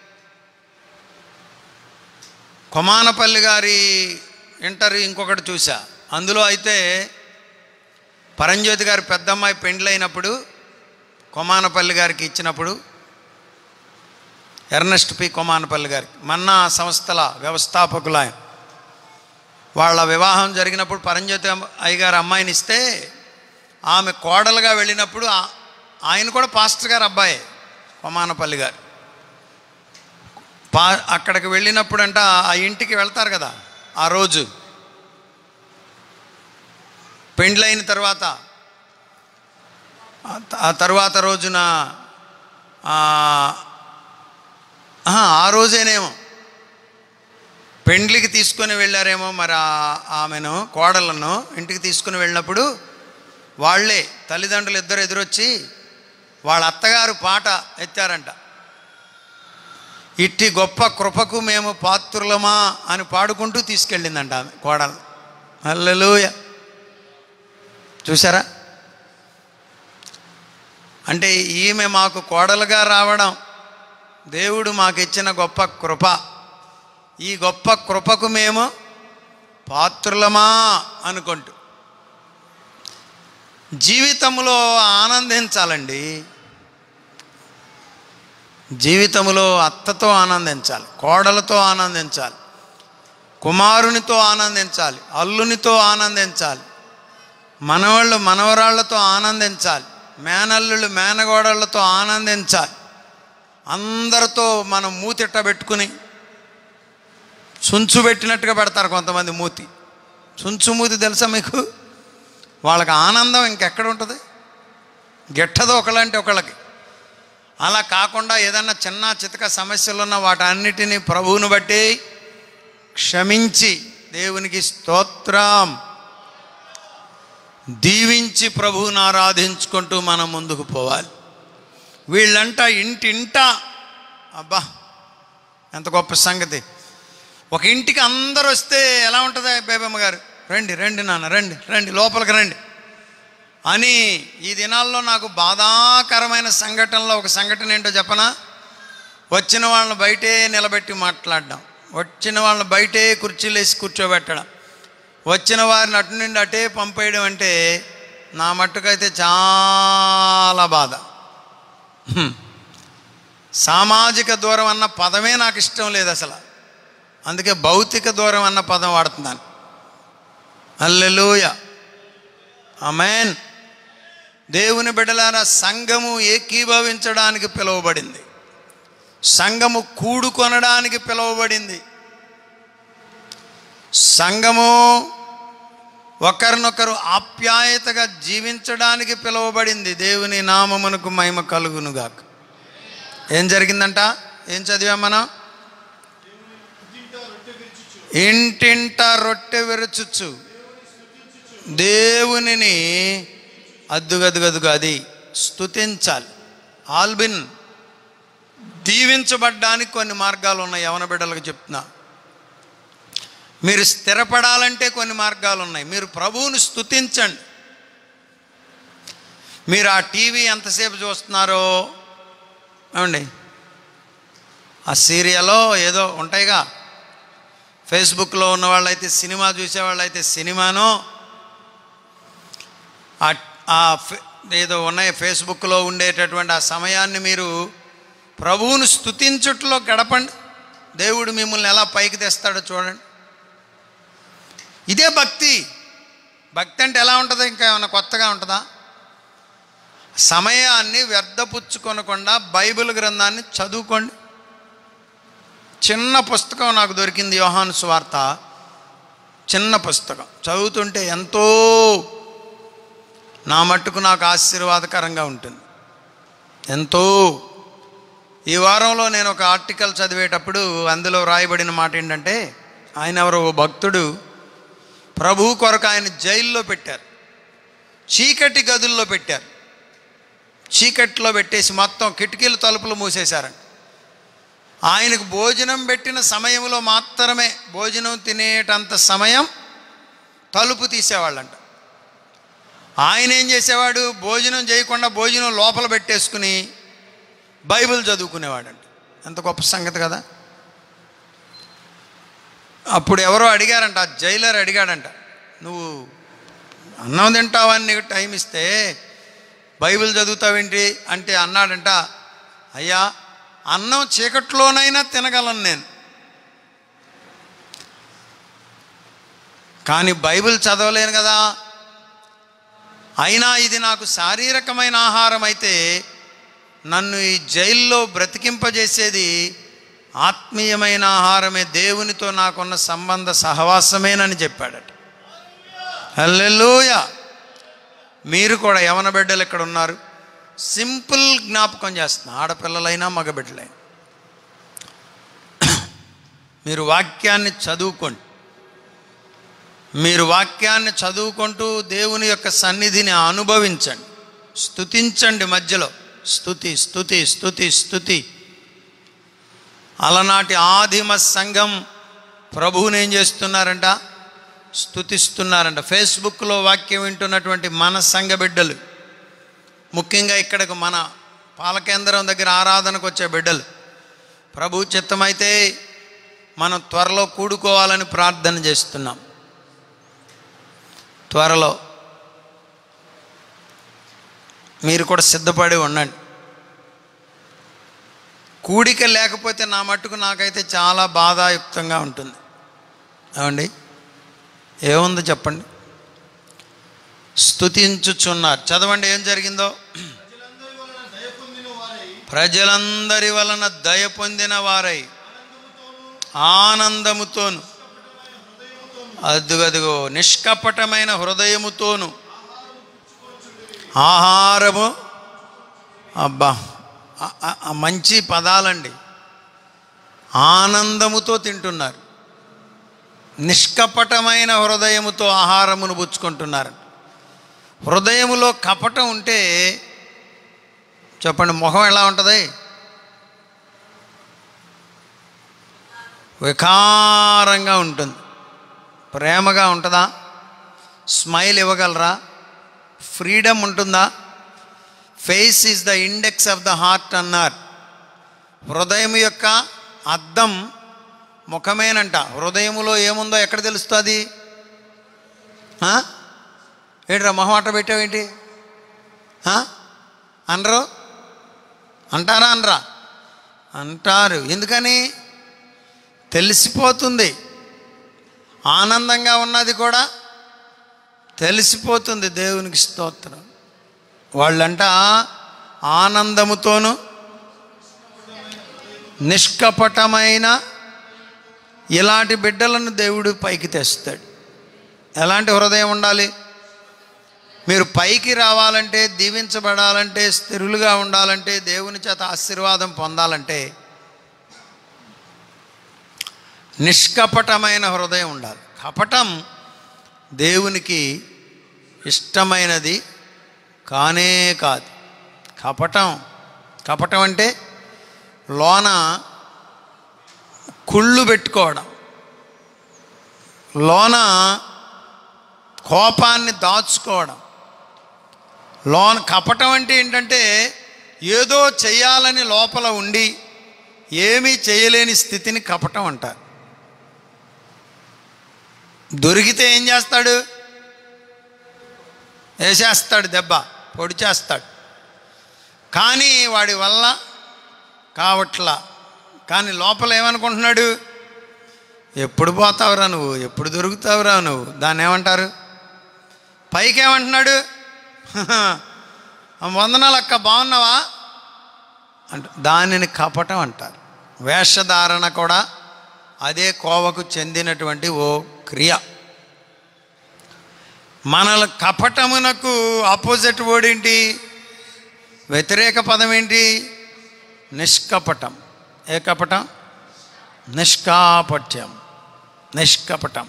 కొమానపల్లి గారి ఇంటర్వ్యూ ఇంకొకటి చూసా అందులో అయితే పరంజ్యోతి గారి పెద్దమ్మాయి పెండ్లైనప్పుడు కొమానపల్లి గారికి ఇచ్చినప్పుడు ఎర్నెస్ట్ పి కొమానపల్లి గారికి మన్నా సంస్థల వ్యవస్థాపకులు ఆయన వాళ్ళ వివాహం జరిగినప్పుడు పరంజ్యోతి అమ్మ- అయ్యగారు అమ్మాయిని ఇస్తే ఆమె కోడలుగా వెళ్ళినప్పుడు ఆ- ఆయన కూడా పాస్టర్ గారు అబ్బాయే కొమానపల్లి గారు పా అక్కడికి వెళ్ళినప్పుడంట ఆ ఇంటికి వెళ్తారు కదా ఆ రోజు పెండ్లైన తర్వాత ఆ త- ఆ తర్వాత రోజున ఆ ఆహా, ఆ రోజేనేమో పెండ్లికి తీసుకొని వెళ్ళారేమో మరి ఆ- ఆమెను కోడలను ఇంటికి తీసుకుని వెళ్ళినప్పుడు వాళ్ళే తల్లిదండ్రులు ఇద్దరు ఎదురొచ్చి వాళ్ళ అత్తగారు పాట ఎత్తారంట ఇట్టి గొప్ప కృపకు మేము పాత్రులమా అని పాడుకుంటూ తీసుకెళ్ళిందంట ఆమె కోడలు హల్లెలూయ చూసారా అంటే ఈమె మాకు కోడలుగా రావడం దేవుడు మాకు ఇచ్చిన గొప్ప కృప ఈ గొప్ప కృపకు మేము పాత్రులమా అనుకుంటూ జీవితంలో ఆనందించాలండి జీవితంలో అత్తతో ఆనందించాలి కోడలతో ఆనందించాలి కుమారునితో ఆనందించాలి అల్లునితో ఆనందించాలి మనవాళ్ళు మనవరాళ్లతో ఆనందించాలి మేనల్లుళ్ళు మేనగోడళ్ళతో ఆనందించాలి అందరితో మనం మూతిట్ట పెట్టుకుని సుంచు పెట్టినట్టుగా పెడతారు కొంతమంది మూతి సుంచు మూతి తెలుసా మీకు వాళ్ళకి ఆనందం ఇంకెక్కడ ఉంటుంది గిట్టదు ఒకళ్ళంటే ఒకళ్ళకి అలా కాకుండా ఏదన్నా చిన్న చితక సమస్యలు ఉన్న వాటన్నిటినీ ప్రభువుని బట్టి క్షమించి దేవునికి స్తోత్రం దీవించి ప్రభువుని ఆరాధించుకుంటూ మనం ముందుకు పోవాలి వీళ్ళంట ఇంటింట అబ్బా ఎంత గొప్ప సంగతి ఒక ఇంటికి అందరు వస్తే ఎలా ఉంటుంది బేబమ్మ గారు రండి రండి నాన్న రండి రండి లోపలికి రండి అని ఈ దినాల్లో నాకు బాధాకరమైన సంఘటనలో ఒక సంఘటన ఏంటో చెప్పనా వచ్చిన వాళ్ళని బయటే నిలబెట్టి మాట్లాడడం వచ్చిన వాళ్ళని బయటే కుర్చీలు వేసి కూర్చోబెట్టడం వచ్చిన వారిని అటు నుండి అటే పంపేయడం అంటే నా మట్టుకైతే చాలా బాధ హ్మ్. సామాజిక దూరం అన్న పదమే నాకు ఇష్టం లేదు అసలు అందుకే భౌతిక దూరం అన్న పదం వాడుతున్నాను అల్లెలూయ అమెన్ దేవుని బిడ్డలారా సంఘము ఏకీభవించడానికి పిలువబడింది సంఘము కూడుకొనడానికి పిలువబడింది సంఘము ఒకరినొకరు ఆప్యాయతగా జీవించడానికి పిలువబడింది దేవుని నామమునకు మహిమ కలుగునుగాక ఏం జరిగిందంట ఏం చదివాం మనం ఇంటింట రొట్టె విరచుచ్చు దేవునిని అద్దుగదుగదుగు అది స్తుతించాలి ఆల్బిన్ దీవించబడ్డానికి కొన్ని మార్గాలు ఉన్నాయి యవన బిడ్డలకు చెప్తున్నా మీరు స్థిరపడాలంటే కొన్ని మార్గాలు ఉన్నాయి మీరు ప్రభువుని స్తుతించండి మీరు ఆ టీవీ ఎంతసేపు చూస్తున్నారో ఏమండి ఆ సీరియలో ఏదో ఉంటాయిగా ఫేస్బుక్లో ఉన్న వాళ్ళైతే సినిమా చూసేవాళ్ళైతే సినిమాను ఆ- ఆ ఫే- ఏదో ఉన్నాయి ఫేస్బుక్లో ఉండేటటువంటి ఆ సమయాన్ని మీరు ప్రభువును స్తుతించుట్లో గడపండి దేవుడు మిమ్మల్ని ఎలా పైకి తెస్తాడో చూడండి ఇదే భక్తి భక్తి అంటే ఎలా ఉంటుంది ఇంకా ఏమైనా కొత్తగా ఉంటుందా సమయాన్ని వ్యర్థపుచ్చుకొనకుండా బైబిల్ గ్రంథాన్ని చదువుకోండి చిన్న పుస్తకం నాకు దొరికింది యోహాను స్వార్త చిన్న పుస్తకం చదువుతుంటే ఎంతో నా మట్టుకు నాకు ఆశీర్వాదకరంగా ఉంటుంది ఎంతో ఈ వారంలో నేను ఒక ఆర్టికల్ చదివేటప్పుడు అందులో రాయబడిన మాట ఏంటంటే ఆయన ఎవరో ఓ భక్తుడు ప్రభు కొరకు ఆయన జైల్లో పెట్టారు చీకటి గదుల్లో పెట్టారు చీకట్లో పెట్టేసి మొత్తం కిటికీలు తలుపులు మూసేశారంట ఆయనకు భోజనం పెట్టిన సమయంలో మాత్రమే భోజనం తినేటంత సమయం తలుపు తీసేవాళ్ళంట ఆయన ఏం చేసేవాడు భోజనం చేయకుండా భోజనం లోపల పెట్టేసుకుని బైబిల్ చదువుకునేవాడంట ఎంత గొప్ప సంగతి కదా అప్పుడు ఎవరో అడిగారంట ఆ జైలర్ అడిగాడంట నువ్వు అన్నం తింటావని నీకు టైం ఇస్తే బైబిల్ చదువుతావేంటి అంటే అన్నాడంట అయ్యా అన్నం చీకట్లోనైనా తినగలను నేను కానీ బైబిల్ చదవలేను కదా అయినా ఇది నాకు శారీరకమైన ఆహారం అయితే నన్ను ఈ జైల్లో బ్రతికింపజేసేది ఆత్మీయమైన ఆహారమే దేవునితో నాకున్న సంబంధ సహవాసమేనని చెప్పాడట హల్లెలూయ మీరు కూడా యవన బిడ్డలు ఇక్కడ ఉన్నారు సింపుల్ జ్ఞాపకం చేస్తున్నా ఆడపిల్లలైనా మగబిడ్డలైనా మీరు వాక్యాన్ని చదువుకోండి మీరు వాక్యాన్ని చదువుకుంటూ దేవుని యొక్క సన్నిధిని అనుభవించండి స్తుతించండి మధ్యలో స్తుతి స్తుతి స్తుతి స్తుతి అలనాటి ఆదిమ సంఘం ప్రభువుని ఏం చేస్తున్నారంట స్తుతిస్తున్నారంట ఫేస్బుక్లో వాక్యం వింటున్నటువంటి మన సంఘ బిడ్డలు ముఖ్యంగా ఇక్కడకు మన పాలకేంద్రం దగ్గర ఆరాధనకు వచ్చే బిడ్డలు ప్రభు చిత్తమైతే మనం త్వరలో కూడుకోవాలని ప్రార్థన చేస్తున్నాం త్వరలో మీరు కూడా సిద్ధపడి ఉండండి కూడిక లేకపోతే నా మట్టుకు నాకైతే చాలా బాధాయుక్తంగా ఉంటుంది ఏమండి ఏముంది చెప్పండి స్తుతించుచున్నారు చదవండి ఏం జరిగిందో ప్రజలందరి వలన దయ పొందిన వారై ఆనందముతోను అదుగదుగో నిష్కపటమైన హృదయముతోను ఆహారము అబ్బా ఆ- ఆ- ఆ మంచి పదాలండి ఆనందముతో తింటున్నారు నిష్కపటమైన హృదయముతో ఆహారమును పుచ్చుకుంటున్నారు హృదయములో కపటం ఉంటే చెప్పండి మొహం ఎలా ఉంటుంది వికారంగా ఉంటుంది ప్రేమగా ఉంటుందా స్మైల్ ఇవ్వగలరా ఫ్రీడమ్ ఉంటుందా face is the index of the heart అన్నారు హృదయం యొక్క అద్దం ముఖమేనంట హృదయములో ఏముందో ఎక్కడ తెలుస్తుంది ఆ? ఏంట్రా మొహం అట్ట పెట్టావేంటి ఆ? అనరు అంటారా అనరా అంటారు ఎందుకని తెలిసిపోతుంది ఆనందంగా ఉన్నది కూడా తెలిసిపోతుంది దేవునికి స్తోత్రం వాళ్ళంట ఆనందముతోను నిష్కపటమైన ఇలాంటి బిడ్డలను దేవుడు పైకి తెస్తాడు ఎలాంటి హృదయం ఉండాలి మీరు పైకి రావాలంటే దీవించబడాలంటే స్థిరులుగా ఉండాలంటే దేవుని చేత ఆశీర్వాదం పొందాలంటే నిష్కపటమైన హృదయం ఉండాలి కపటం దేవునికి ఇష్టమైనది కానే కాదు కపటం కపటం అంటే లోన కుళ్ళు పెట్టుకోవడం లోన కోపాన్ని దాచుకోవడం లోన కపటం అంటే ఏంటంటే ఏదో చెయ్యాలని లోపల ఉండి ఏమీ చేయలేని స్థితిని కపటం అంటారు దొరికితే ఏం చేస్తాడు వేసేస్తాడు దెబ్బ పొడి చేస్తాడు కానీ వాడి వల్ల కావట్లా కానీ లోపల ఏమనుకుంటున్నాడు ఎప్పుడు పోతావురా నువ్వు ఎప్పుడు దొరుకుతావురా నువ్వు దాన్ని ఏమంటారు పైకి ఏమంటున్నాడు వందనాలు అక్క బాగున్నావా అంట దానిని కపటం అంటారు వేషధారణ కూడా అదే కోవకు చెందినటువంటి ఓ క్రియ మనల కపటమునకు ఆపోజిట్ వర్డ్ ఏంటి వ్యతిరేక పదం ఏంటి నిష్కపటం ఏ కపటం నిష్కాపట్యం నిష్కపటం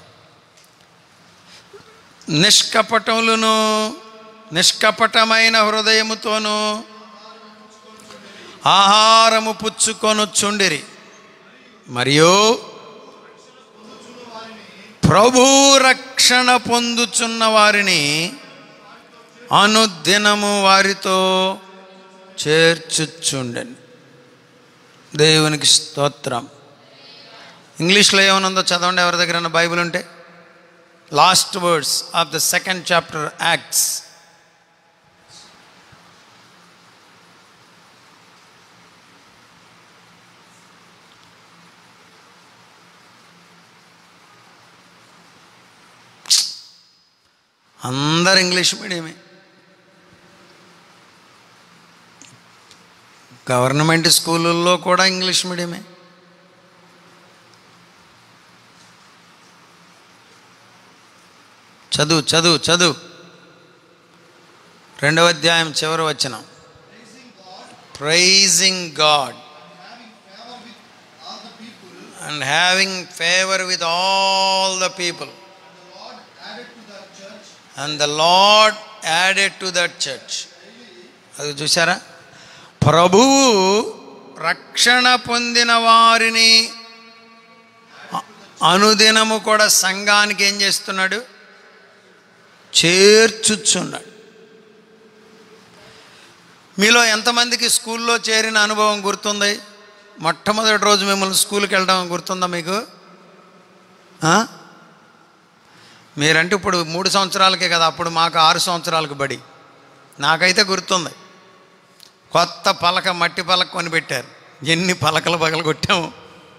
నిష్కపటములను నిష్కపటమైన హృదయముతోనూ ఆహారము పుచ్చుకొనుచుండిరి మరియు ప్రభు రక్షణ పొందుచున్న వారిని అనుదినము వారితో చేర్చుచుండెను దేవునికి స్తోత్రం ఇంగ్లీష్లో ఏమనుందో చదవండి ఎవరి దగ్గర బైబిల్ ఉంటే last words of the second chapter Acts అందరు ఇంగ్లీష్ మీడియమే గవర్నమెంట్ స్కూళ్ళల్లో కూడా ఇంగ్లీష్ మీడియమే చదువు చదువు చదువు రెండవ అధ్యాయం చివరి వచ్చిన praising God and having favour with all the people and the lord added to that church అది చూసారా ప్రభువు రక్షణ పొందిన వారిని అ- అనుదినము కూడా సంఘానికి ఏం చేస్తున్నాడు చేర్చుచున్నాడు మీలో ఎంతమందికి స్కూల్లో చేరిన అనుభవం గుర్తుంది మొట్టమొదటి రోజు మిమ్మల్ని స్కూల్కి వెళ్ళడం గుర్తుందా మీకు ఆ? మీరంటే ఇప్పుడు మూడు సంవత్సరాలకే కదా అప్పుడు మాకు ఆరు సంవత్సరాలకు బడి నాకైతే గుర్తుంది కొత్త పలక మట్టి పలక కొని పెట్టారు ఎన్ని పలకలు పగలు కొట్టాము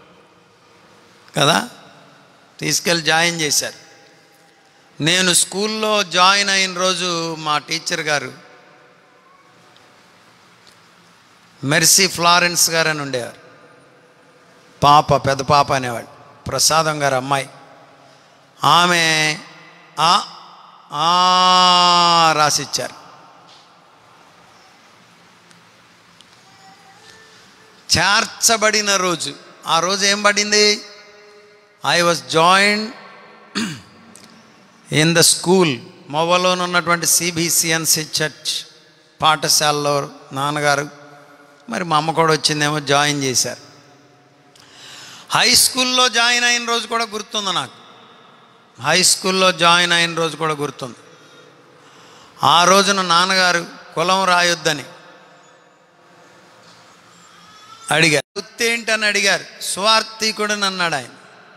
కదా తీసుకెళ్ళి జాయిన్ చేశారు నేను స్కూల్లో జాయిన్ అయిన రోజు మా టీచర్ గారు మెర్సీ ఫ్లారెన్స్ గారు అని ఉండేవారు పాప పెద్ద పాప అనేవాడు ప్రసాదం గారు అమ్మాయి ఆమె ఆ ఆ రాసిచ్చారు చేర్చబడిన రోజు ఆ రోజు ఏం పడింది I was joined in the school మొవలోని ఉన్నటువంటి సిబిసిఎన్సి చర్చ్ పాఠశాలలో నాన్నగారు మరి మా అమ్మ కూడా వచ్చిందేమో జాయిన్ చేశారు హై స్కూల్లో జాయిన్ అయిన రోజు కూడా గుర్తుంది నాకు హై స్కూల్లో జాయిన్ అయిన రోజు కూడా గుర్తుంది ఆ రోజున నాన్నగారు కులం రాయొద్దని అడిగారు వృత్తి ఏంటని అడిగారు సువార్థికుడు అన్నాడు ఆయన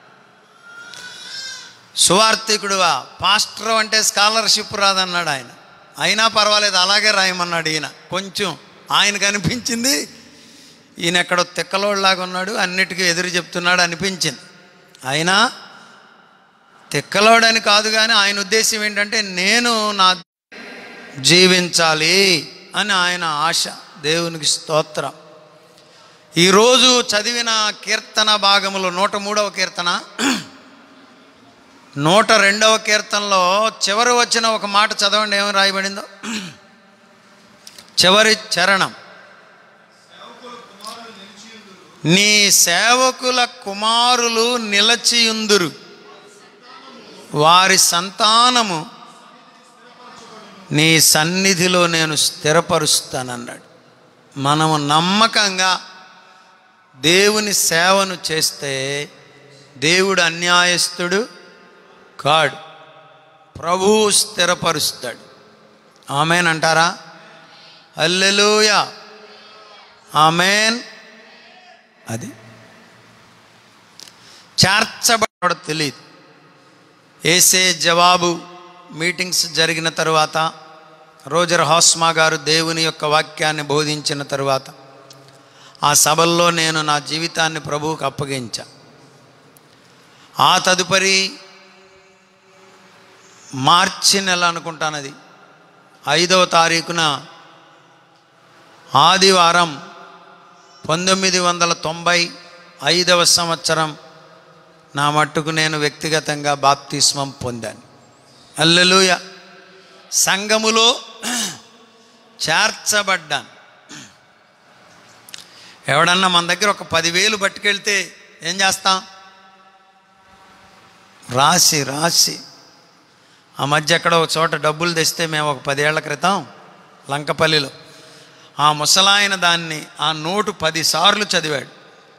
సువార్థికుడువా పాస్టర్ అంటే స్కాలర్షిప్ రాదన్నాడు ఆయన అయినా పర్వాలేదు అలాగే రాయమన్నాడు ఈయన కొంచెం ఆయనకు అనిపించింది ఈయన ఎక్కడో తిక్కలోళ్ళలాగా ఉన్నాడు అన్నిటికీ ఎదురు చెప్తున్నాడు అనిపించింది అయినా తిక్కలోడని కాదు కానీ ఆయన ఉద్దేశం ఏంటంటే నేను నా జీవించాలి అని ఆయన ఆశ దేవునికి స్తోత్రం ఈరోజు చదివిన కీర్తన భాగములో నూట మూడవ కీర్తన నూట రెండవ కీర్తనలో చివరి వచ్చిన ఒక మాట చదవండి ఏమి రాయబడిందో చివరి చరణం నీ సేవకుల కుమారులు నిలచియుందురు వారి సంతానము నీ సన్నిధిలో నేను స్థిరపరుస్తానన్నాడు మనము నమ్మకంగా దేవుని సేవను చేస్తే దేవుడు అన్యాయస్తుడు కాడు ప్రభువు స్థిరపరుస్తాడు ఆమెన్ అంటారా అల్లెలూయ ఆమెన్ అది చేర్చబడ తెలియదు ఏసే జవాబు మీటింగ్స్ జరిగిన తరువాత రోజర్ హాస్మా గారు దేవుని యొక్క వాక్యాన్ని బోధించిన తరువాత ఆ సభల్లో నేను నా జీవితాన్ని ప్రభువుకు అప్పగించా ఆ తదుపరి మార్చి నెల అనుకుంటానది ఐదవ తారీఖున ఆదివారం పంతొమ్మిది వందల తొంభై ఐదవ సంవత్సరం నా మట్టుకు నేను వ్యక్తిగతంగా బాప్తిస్మం పొందాను అల్లెలుయ సంఘములో చేర్చబడ్డాను ఎవడన్నా మన దగ్గర ఒక పదివేలు పట్టుకెళ్తే ఏం చేస్తాం రాసి రాసి ఆ మధ్య ఎక్కడ ఒక చోట డబ్బులు తెస్తే మేము ఒక పదేళ్ల క్రితం లంకపల్లిలో ఆ ముసలాయన దాన్ని ఆ నోటు పదిసార్లు చదివాడు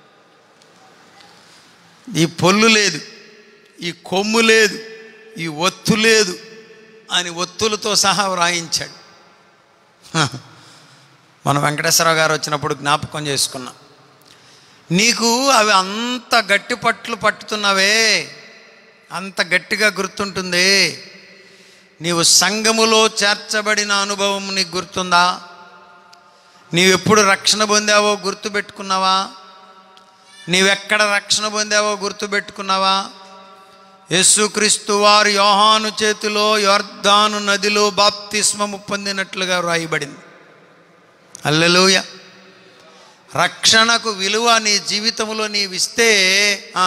ఈ పొల్లు లేదు ఈ కొమ్ము లేదు ఈ ఒత్తు లేదు అని ఒత్తులతో సహా వ్రాయించాడు మన వెంకటేశ్వరరావు గారు వచ్చినప్పుడు జ్ఞాపకం చేసుకున్నాం నీకు అవి అంత గట్టి పట్లు పట్టుతున్నవే అంత గట్టిగా గుర్తుంటుంది నీవు సంఘములో చేర్చబడిన అనుభవం నీకు గుర్తుందా నీవెప్పుడు రక్షణ పొందావో గుర్తుపెట్టుకున్నావా నీవెక్కడ రక్షణ పొందావో గుర్తుపెట్టుకున్నావా యేసుక్రీస్తు వారు యోహాను చేతిలో యొర్దాను నదిలో బాప్తిస్మము పొందినట్లుగా వ్రాయబడింది అల్లెలూయ రక్షణకు విలువ నీ జీవితంలో నీవిస్తే ఆ,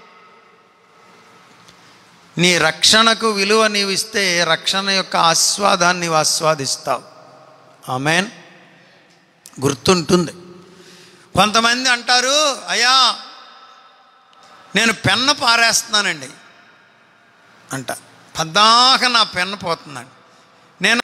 నీ రక్షణకు విలువ నీవిస్తే రక్షణ యొక్క ఆస్వాదాన్ని నీవు ఆస్వాదిస్తావు ఆమెన్ గుర్తుంటుంది కొంతమంది అంటారు అయ్యా నేను పెన్ను పారేస్తున్నానండి అంట పద్దాక నా పెన్ను పోతుందండి నేను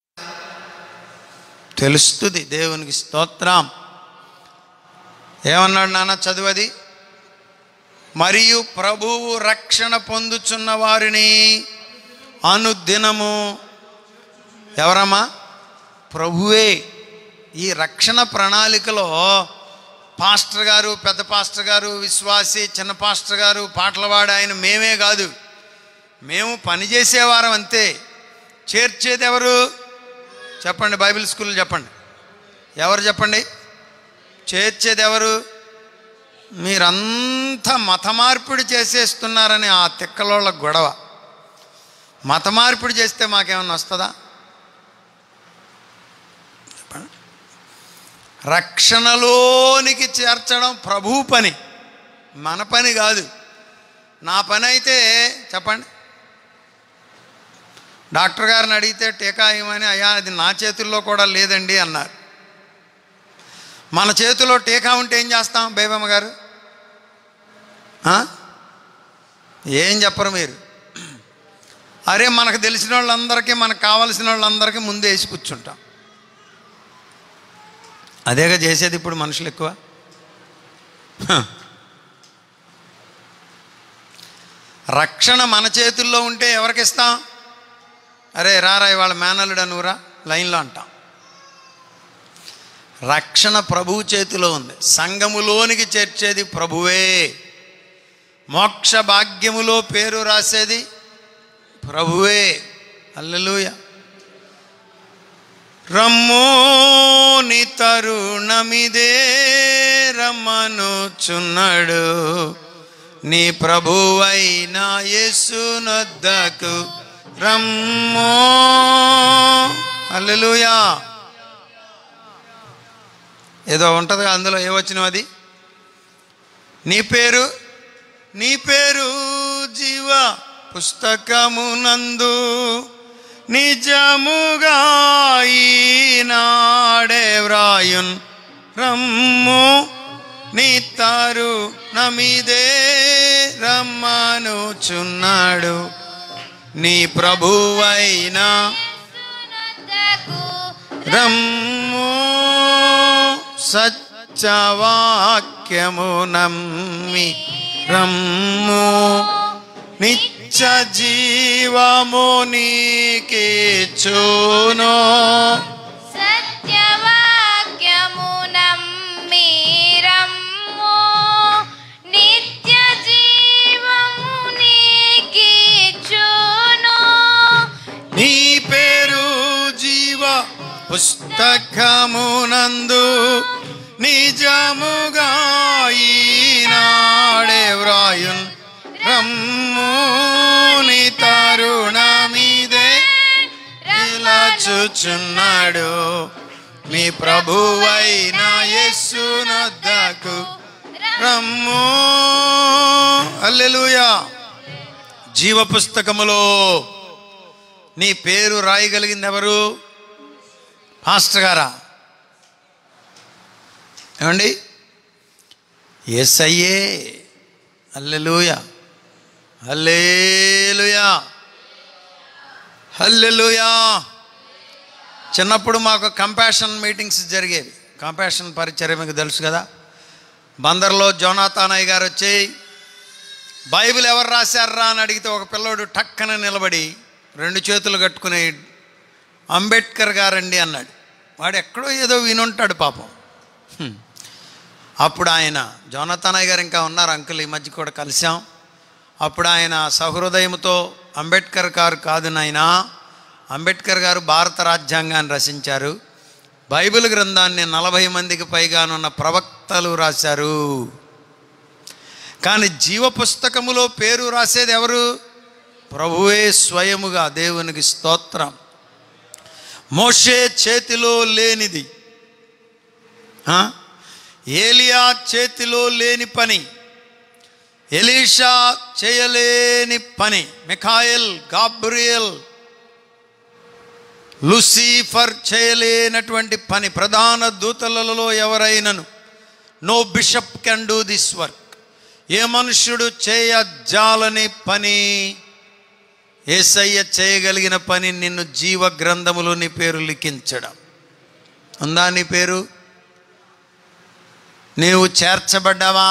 తెలుస్తుంది దేవునికి స్తోత్రం ఏమన్నాడు నాన్న చదువది మరియు ప్రభువు రక్షణ పొందుచున్న వారిని అనుదినము ఎవరమ్మా ప్రభువే ఈ రక్షణ ప్రణాళికలో పాస్టర్ గారు పెద్ద పాస్టర్ గారు విశ్వాసి చిన్న పాస్టర్ గారు పాటలు పాడే ఆయన మేమే కాదు మేము పనిచేసేవారం అంతే చేర్చేది ఎవరు చెప్పండి బైబిల్ స్కూల్ చెప్పండి ఎవరు చెప్పండి చేర్చేది ఎవరు మీరంతా మత మార్పిడి చేసేస్తున్నారని ఆ తిక్కలోళ్ళ గొడవ మత మార్పిడి చేస్తే మాకేమన్నా వస్తుందా చెప్పండి రక్షణలోనికి చేర్చడం ప్రభు పని మన పని కాదు నా పని అయితే చెప్పండి డాక్టర్ గారిని అడిగితే టీకా ఇవ్వమని అయ్యా అది నా చేతుల్లో కూడా లేదండి అన్నారు మన చేతిలో టీకా ఉంటే ఏం చేస్తాం బేబమ్మ గారు ఆ? ఏం చెప్పరు మీరు అరే మనకు తెలిసిన వాళ్ళందరికీ మనకు కావలసిన వాళ్ళందరికీ ముందే వేసి కూర్చుంటాం అదేగా చేసేది ఇప్పుడు మనుషులు ఎక్కువ హ. రక్షణ మన చేతుల్లో ఉంటే ఎవరికి ఇస్తాం అరే రారా ఇవాళ మేనల్లుడా నువ్వురా లైన్లో అంటాం రక్షణ ప్రభువు చేతిలో ఉంది సంఘములోనికి చేర్చేది ప్రభువే మోక్ష భాగ్యములో పేరు రాసేది ప్రభువే అల్లెలూయ రమ్మోని తరుణమిదే రమ్మనుచున్నాడు నీ ప్రభువైన యేసునొద్దకు రమ్మో అల్లెలూయా ఏదో ఉంటుంది అందులో ఏ వచ్చిన అది నీ పేరు నీ పేరు జీవ పుస్తకమునందు నిజముగా ఈనాడే వ్రాయున్ రమ్ము నీ తారు నమిదే రమ్మనుచున్నాడు నీ ప్రభువైనా రమ్ము సత్యవాక్యము నమ్మి రమ్ము నిత్య జీవము నీకిచ్చును సత్యవాక్యము నమ్మిరమ్ము నిత్య జీవము నీకిచ్చును నీ పేరు జీవ పుస్తకమునందు నిజముగా ఈనాడే వ్రాయున్ రమ్ముని తరుణమిదే ఇలా చూచున్నాడు మీ ప్రభువైన యేసునొద్దకు రమ్ము అల్లెలుయా జీవ పుస్తకములో నీ పేరు రాయగలిగింది ఎవరు పాస్టర్ గారా ఏమండి ఎస్ఐయే అల్లెలుయ హల్లేలుయా హల్లెలూయా చిన్నప్పుడు మాకు కంపాషన్ మీటింగ్స్ జరిగేవి కంపాషన్ పరిచర్య మీకు తెలుసు కదా బందర్లో జోనాతానయ్య గారు వచ్చి బైబిల్ ఎవరు రాశారా అని అడిగితే ఒక పిల్లోడు టక్కన నిలబడి రెండు చేతులు కట్టుకుని అంబేద్కర్ గారండి అన్నాడు వాడు ఎక్కడో ఏదో వినుంటాడు పాపం హ్మ్. అప్పుడు ఆయన జోనతనయ్య గారు ఇంకా ఉన్నారు అంకుల్ ఈ మధ్య కూడా కలిసాం అప్పుడు ఆయన సహృదయంతో అంబేద్కర్ గారు కాదు నాయన అంబేద్కర్ గారు భారత రాజ్యాంగాన్ని రచించారు బైబిల్ గ్రంథాన్ని నలభై మందికి పైగానున్న ప్రవక్తలు రాశారు కానీ జీవ పుస్తకములో పేరు రాసేది ఎవరు ప్రభువే స్వయముగా దేవునికి స్తోత్రం మోషే చేతిలో లేనిది ఆ? ఏలియా చేతిలో లేని పని ఎలీషా చేయలేని పని మిఖాయల్ గాబ్రియల్ లూసిఫర్ చేయలేనటువంటి పని ప్రధాన దూతలలో ఎవరైనను no bishop can do this work ఏ మనుష్యుడు చేయజాలని పని ఏసయ్య చేయగలిగిన పని నిన్ను జీవ గ్రంథములో నీ పేరు లిఖించడం ఉందా నీ పేరు నీవు చేర్చబడ్డావా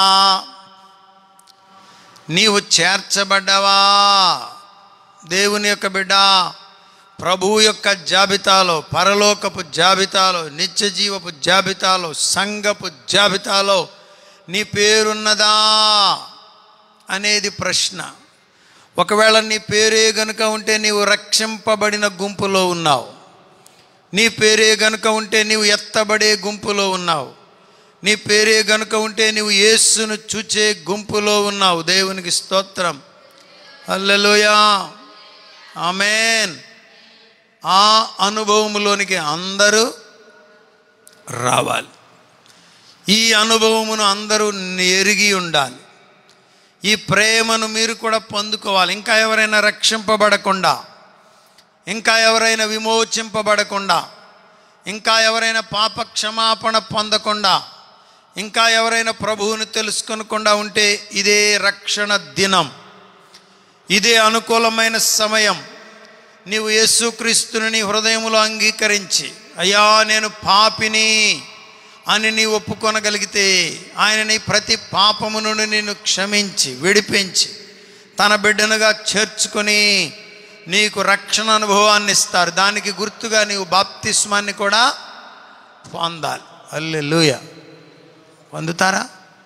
నీవు చేర్చబడ్డావా దేవుని యొక్క బిడ్డ ప్రభువు యొక్క జాబితాలో పరలోకపు జాబితాలో నిత్య జీవపు జాబితాలో సంఘపు జాబితాలో నీ పేరున్నదా అనేది ప్రశ్న ఒకవేళ నీ పేరే గనుక ఉంటే నీవు రక్షింపబడిన గుంపులో ఉన్నావు నీ పేరే గనుక ఉంటే నీవు ఎత్తబడే గుంపులో ఉన్నావు నీ పేరే గనుక ఉంటే నీవు యేసును చూచే గుంపులో ఉన్నావు దేవునికి స్తోత్రం అల్లెలుయా ఆమెన్ ఆ అనుభవములోనికి అందరూ రావాలి ఈ అనుభవమును అందరూ ఎరిగి ఉండాలి ఈ ప్రేమను మీరు కూడా పొందుకోవాలి ఇంకా ఎవరైనా రక్షింపబడకుండా ఇంకా ఎవరైనా విమోచింపబడకుండా ఇంకా ఎవరైనా పాప క్షమాపణ పొందకుండా ఇంకా ఎవరైనా ప్రభువుని తెలుసుకొనకుండా ఉంటే ఇదే రక్షణ దినం ఇదే అనుకూలమైన సమయం నీవు యేసుక్రీస్తుని నీ హృదయములో అంగీకరించి అయ్యా నేను పాపిని అని నీ ఒప్పుకొనగలిగితే ఆయన నీ ప్రతి పాపము నుండి నిన్ను క్షమించి విడిపించి తన బిడ్డనుగా చేర్చుకొని నీకు రక్షణ అనుభవాన్ని ఇస్తారు దానికి గుర్తుగా నీవు బాప్తిస్మాన్ని కూడా పొందాలి అల్లెలుయ పొందుతారా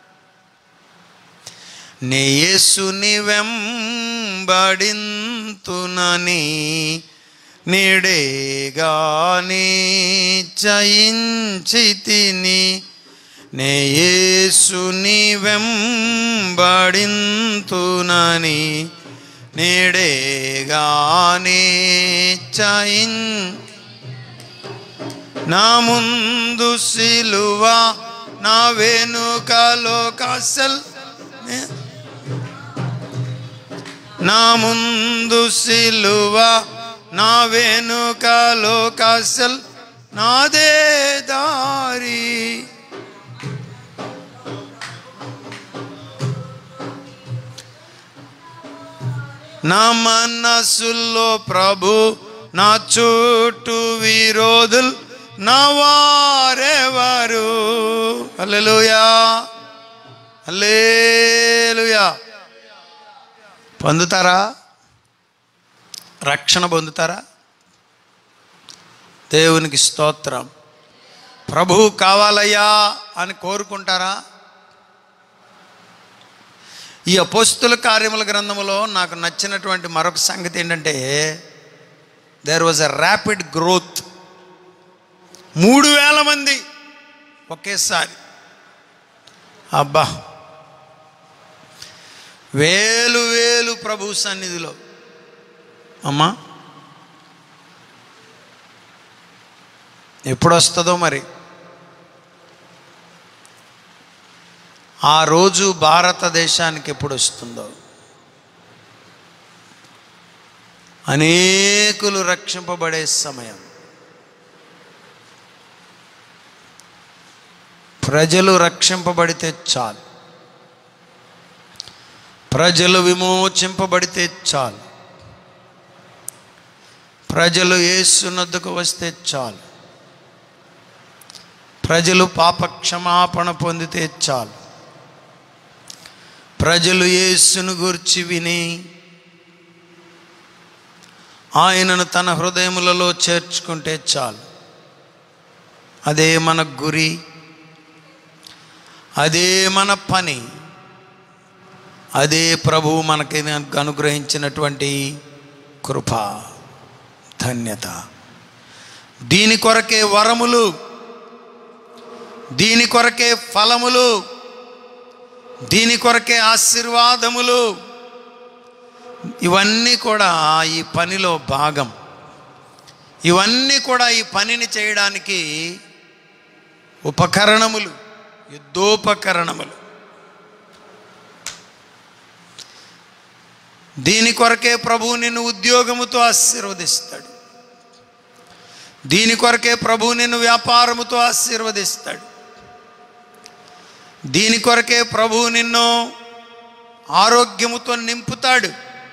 నే యేసుని వెంబడింతునని నీడేగాని చయించి తిని నే యేసుని వెంబడింతునని నీడేగాని చయిన్ నా ముందు సిలువ నా వెనుకలో కసల్ నా ముందు సిలువ నా వెనుకలో కసల్ నాదే దారి నా మనసుల్లో ప్రభు నా చుట్టూ విరోధులు నా వారెవరు అల్లెలుయా అల్లేలుయా పొందుతారా రక్షణ పొందుతారా దేవునికి స్తోత్రం ప్రభువు కావాలయ్యా అని కోరుకుంటారా ఈ అపోస్తుల కార్యముల గ్రంథములో నాకు నచ్చినటువంటి మరొక సంగతి ఏంటంటే there was a rapid growth మూడు వేల మంది ఒకేసారి అబ్బా వేలు వేలు ప్రభు సన్నిధిలో అమ్మా ఎప్పుడు వస్తుందో మరి ఆ రోజు భారతదేశానికి ఎప్పుడు వస్తుందో అనేకులు రక్షింపబడే సమయం ప్రజలు రక్షింపబడితే చాలు ప్రజలు విమోచింపబడితే చాలు ప్రజలు యేసునద్దుకు వస్తే చాలు ప్రజలు పాప క్షమాపణ పొందితే చాలు ప్రజలు యేసును గురించి విని ఆయనను తన హృదయములలో చేర్చుకుంటే చాలు అదే మన గురి అదే మన పని అదే ప్రభువు మనకి అనుగ్రహించినటువంటి కృప ధన్యత దీని కొరకే వరములు దీని కొరకే ఫలములు దీని కొరకే ఆశీర్వాదములు ఇవన్నీ కూడా ఈ పనిలో భాగం ఇవన్నీ కూడా ఈ పనిని చేయడానికి ఉపకరణములు యుద్ధోపకరణములు దీని కొరకే ప్రభువు నిన్ను ఉద్యోగముతో ఆశీర్వదిస్తాడు దీని కొరకే ప్రభువు నిన్ను వ్యాపారముతో ఆశీర్వదిస్తాడు దీని కొరకే ప్రభువు నిన్ను ఆరోగ్యముతో నింపుతాడు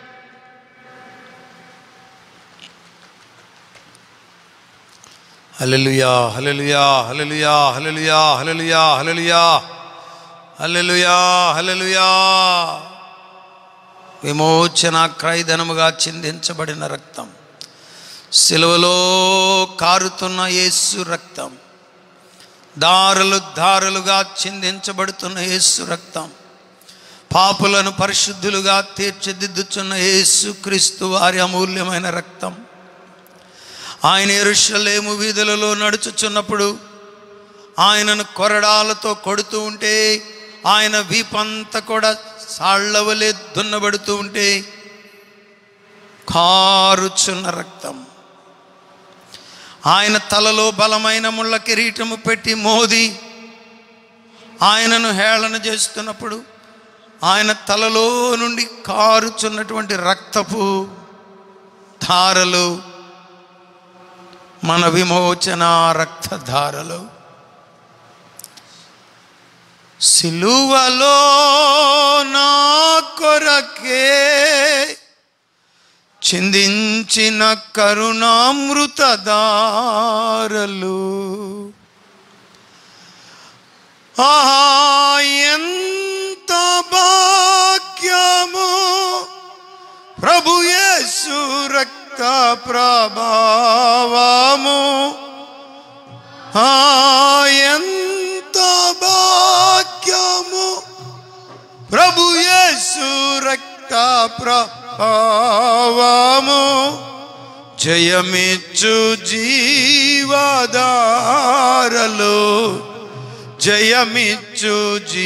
హల్లెలూయా హల్లెలూయా హల్లెలూయా హల్లెలూయా హల్లెలూయా హల్లెలూయా హల్లెలూయా హల్లెలూయా విమోచన క్రైదనముగా చిందించబడిన రక్తం సిలువలో కారుతున్న యేసు రక్తం దారులు దారులుగా చిందించబడుతున్న యేసు రక్తం పాపులను పరిశుద్ధులుగా తీర్చిదిద్దుచున్న యేసు క్రీస్తు వారి అమూల్యమైన రక్తం ఆయన ఎరుషలేము వీధులలో నడుచుచున్నప్పుడు ఆయనను కొరడాలతో కొడుతూ ఉంటే ఆయన వీపంతా కూడా సాళ్లవలే దున్నబడుతూ ఉంటే కారుచున్న రక్తం ఆయన తలలో బలమైన ముళ్ళ కిరీటము పెట్టి మోది ఆయనను హేళన చేస్తున్నప్పుడు ఆయన తలలో నుండి కారుచున్నటువంటి రక్తపు ధారలు మన విమోచన రక్తధారలు సిలువలో నా కొరకే చిందించిన కరుణామృత దారలు ఆహా ఎంత భాగ్యము ప్రభు యేసు రక్త ప్రభావము ఆ ఎంత భాగ్యము ప్రభు యేసు రక్త ప్రభావము జయమిచ్చు జీవదారలు జయమిచ్చు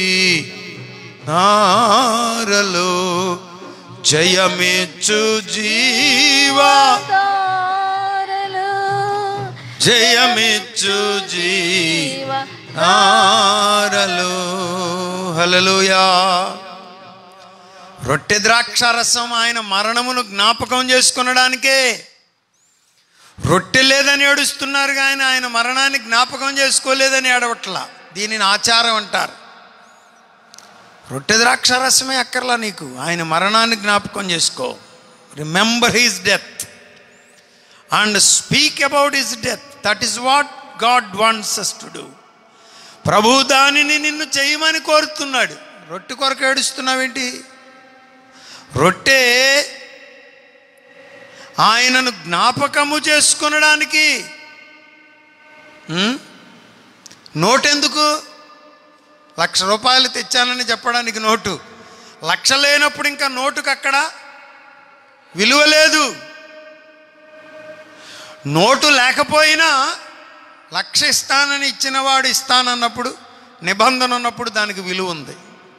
జీనారలు జయమిచ్చు జీవా తారలు జయమిచ్చు జీ జీవ నారలు హల్లెలూయా రొట్టె ద్రాక్ష రసం ఆయన మరణమును జ్ఞాపకం చేసుకునడానికే రొట్టె లేదని ఏడుస్తున్నారు కానీ ఆయన మరణాన్ని జ్ఞాపకం చేసుకోలేదని ఏడవట్లా దీనిని ఆచారం అంటారు రొట్టె ద్రాక్ష రసమే అక్కర్లా నీకు ఆయన మరణాన్ని జ్ఞాపకం చేసుకో remember his death and speak about his death that is what God wants us to do ప్రభు దానిని నిన్ను చేయమని కోరుతున్నాడు రొట్టె కొరకు ఏడుస్తున్నావేంటి రొట్టె ఆయనను జ్ఞాపకము చేసుకొనడానికి ఉం? నోటెందుకు లక్ష రూపాయలు తెచ్చానని చెప్పడానికి నోటు లక్ష లేనప్పుడు ఇంకా నోటుకు అక్కడ విలువ లేదు నోటు లేకపోయినా లక్ష ఇస్తానని ఇచ్చినవాడు ఇస్తానన్నప్పుడు నిబంధన ఉన్నప్పుడు దానికి విలువ ఉంది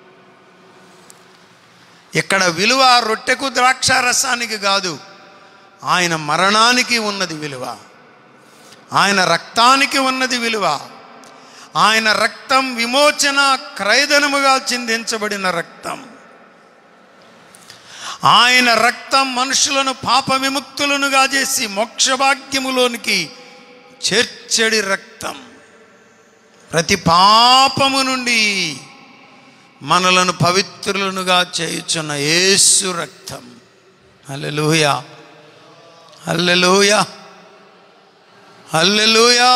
ఇక్కడ విలువ రొట్టెకు ద్రాక్ష రసానికి కాదు ఆయన మరణానికి ఉన్నది విలువ ఆయన రక్తానికి ఉన్నది విలువ ఆయన రక్తం విమోచన క్రైదనముగా చిందించబడిన రక్తం ఆయన రక్తం మనుషులను పాప విముక్తులనుగా చేసి మోక్షభాగ్యములోనికి చేర్చడి రక్తం ప్రతి పాపము నుండి మనలను పవిత్రులనుగా చేయుచున్న యేసు రక్తం హల్లెలూయా హల్లెలూయా హల్లెలూయా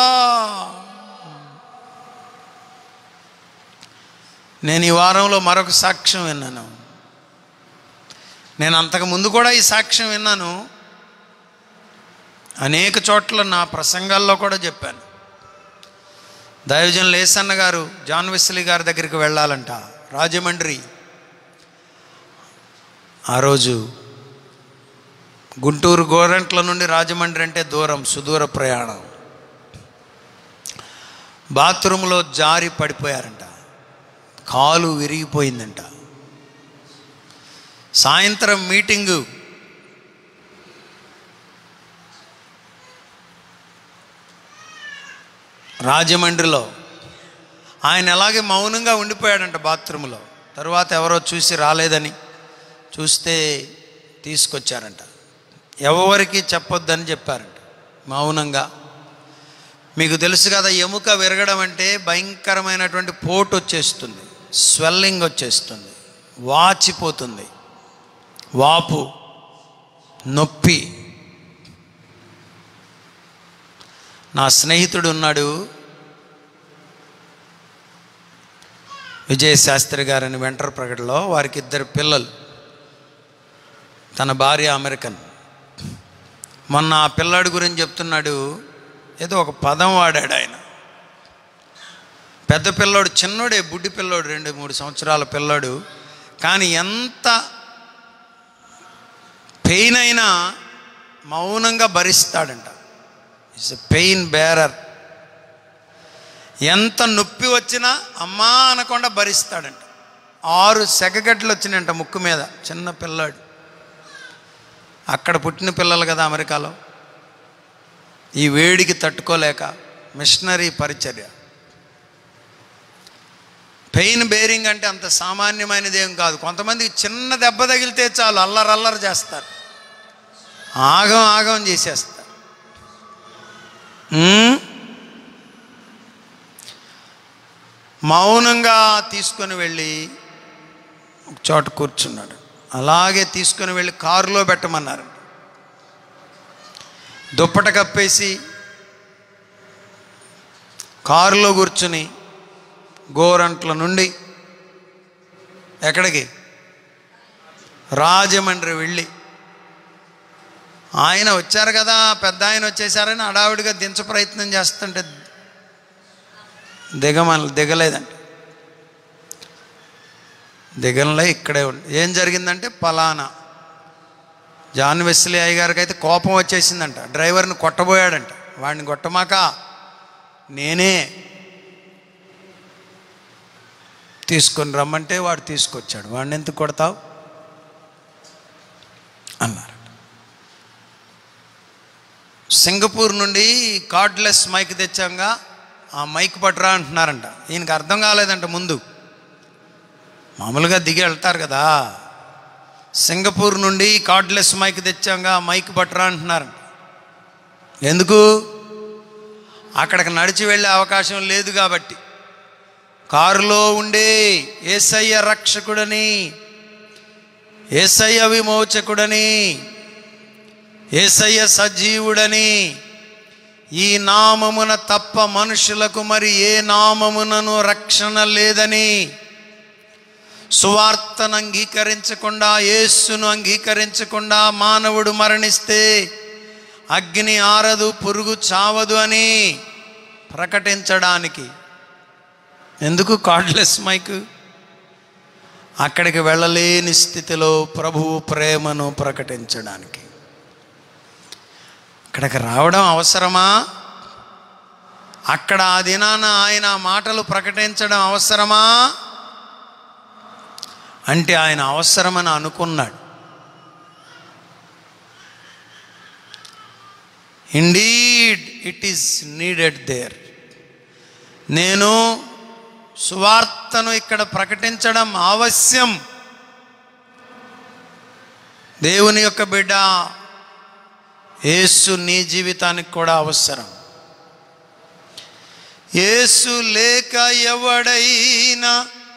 నేను ఈ వారంలో మరొక సాక్ష్యం విన్నాను నేను అంతకు ముందు కూడా ఈ సాక్ష్యం విన్నాను అనేక చోట్ల నా ప్రసంగాల్లో కూడా చెప్పాను దైవజన్ లేసన్న గారు జాన్ వెస్లీ గారి దగ్గరికి వెళ్ళాలంట రాజమండ్రి ఆ రోజు గుంటూరు గోరంట్ల నుండి రాజమండ్రి అంటే దూరం సుదూర ప్రయాణం బాత్రూంలో జారి పడిపోయారంట కాలు విరిగిపోయిందంట సాయంత్రం మీటింగు రాజమండ్రిలో ఆయన ఎలాగే మౌనంగా ఉండిపోయాడంట బాత్రూంలో తరువాత ఎవరో చూసి రాలేదని చూస్తే తీసుకొచ్చారంట ఎవరికి చెప్పొద్దని చెప్పారంట మౌనంగా మీకు తెలుసు కదా ఎముక విరగడం అంటే భయంకరమైనటువంటి పోటు వచ్చేస్తుంది స్వెల్లింగ్ వచ్చేస్తుంది వాచిపోతుంది వాపు నొప్పి నా స్నేహితుడు ఉన్నాడు విజయశాస్త్రి గారని వెంటర్ ప్రకటలో వారికి ఇద్దరు పిల్లలు తన భార్య అమెరికన్ మొన్న ఆ పిల్లాడి గురించి చెప్తున్నాడు ఏదో ఒక పదం వాడాడు ఆయన పెద్ద పిల్లోడు చిన్నోడే బుడ్డి పిల్లోడు రెండు మూడు సంవత్సరాల పిల్లోడు కానీ ఎంత పెయిన్ అయినా మౌనంగా భరిస్తాడంట ఇట్స్ ఎ పెయిన్ బేరర్ ఎంత నొప్పి వచ్చినా అమ్మా అనకుండా భరిస్తాడంట ఆరు సెగగడ్డలు వచ్చినాయంట ముక్కు మీద చిన్న పిల్లాడు అక్కడ పుట్టిన పిల్లలు కదా అమెరికాలో ఈ వేడికి తట్టుకోలేక మిషనరీ పరిచర్య పెయిన్ బేరింగ్ అంటే అంత సామాన్యమైనది ఏం కాదు కొంతమందికి చిన్న దెబ్బ తగిలితే చాలు అల్లరల్లరి చేస్తారు ఆగం ఆగం చేసేస్తారు ఉమ్? మౌనంగా తీసుకొని వెళ్ళి ఒక చోట కూర్చున్నాడు అలాగే తీసుకొని వెళ్ళి కారులో పెట్టమన్నారు దుప్పట కప్పేసి కారులో కూర్చుని గోరంట్ల నుండి ఎక్కడికి రాజమండ్రి వెళ్ళి ఆయన వచ్చారు కదా పెద్ద ఆయన వచ్చేసారని హడావిడిగా దించ ప్రయత్నం చేస్తుంటే దిగమని దిగలేదంట దిగంలో ఇక్కడే ఉండి ఏం జరిగిందంటే పలానా జాన్ వెస్లీ అయ్య గారికి అయితే కోపం వచ్చేసిందంట డ్రైవర్ని కొట్టబోయాడంట వాడిని కొట్టమాక నేనే తీసుకొని రమ్మంటే వాడు తీసుకొచ్చాడు వాడిని ఎందుకు కొడతావు అన్నారు సింగపూర్ నుండి కార్డ్లెస్ మైక్ తెచ్చాంగా ఆ మైక్ పట్టరా అంటున్నారంట ఈయనకి అర్థం కాలేదంట ముందు మామూలుగా దిగి వెళ్తారు కదా సింగపూర్ నుండి కార్డ్లెస్ మైక్ తెచ్చాంగా ఆ మైక్ పట్టరా అంటున్నారంట ఎందుకు అక్కడికి నడిచి వెళ్ళే అవకాశం లేదు కాబట్టి కారులో ఉండే ఏసయ్య రక్షకుడని ఏసయ్య విమోచకుడని ఏసయ్య సజీవుడని ఈ నామమున తప్ప మనుషులకు మరి ఏ నామమునను రక్షణ లేదని సువార్తను అంగీకరించకుండా యేస్సును అంగీకరించకుండా మానవుడు మరణిస్తే అగ్ని ఆరదు పురుగు చావదు అని ప్రకటించడానికి ఎందుకు కార్డ్లెస్ మైక్ అక్కడికి వెళ్ళలేని స్థితిలో ప్రభువు ప్రేమను ప్రకటించడానికి అక్కడికి రావడం అవసరమా అక్కడ ఆ దినాన ఆయన ఆ మాటలు ప్రకటించడం అవసరమా అంటే ఆయన అవసరమని అనుకున్నాడు indeed it is needed there నేను సువార్తను ఇక్కడ ప్రకటించడం ఆవశ్యం దేవుని యొక్క బిడ్డ యేసు నీ జీవితానికి కూడా అవసరం యేసు లేక ఎవడైనా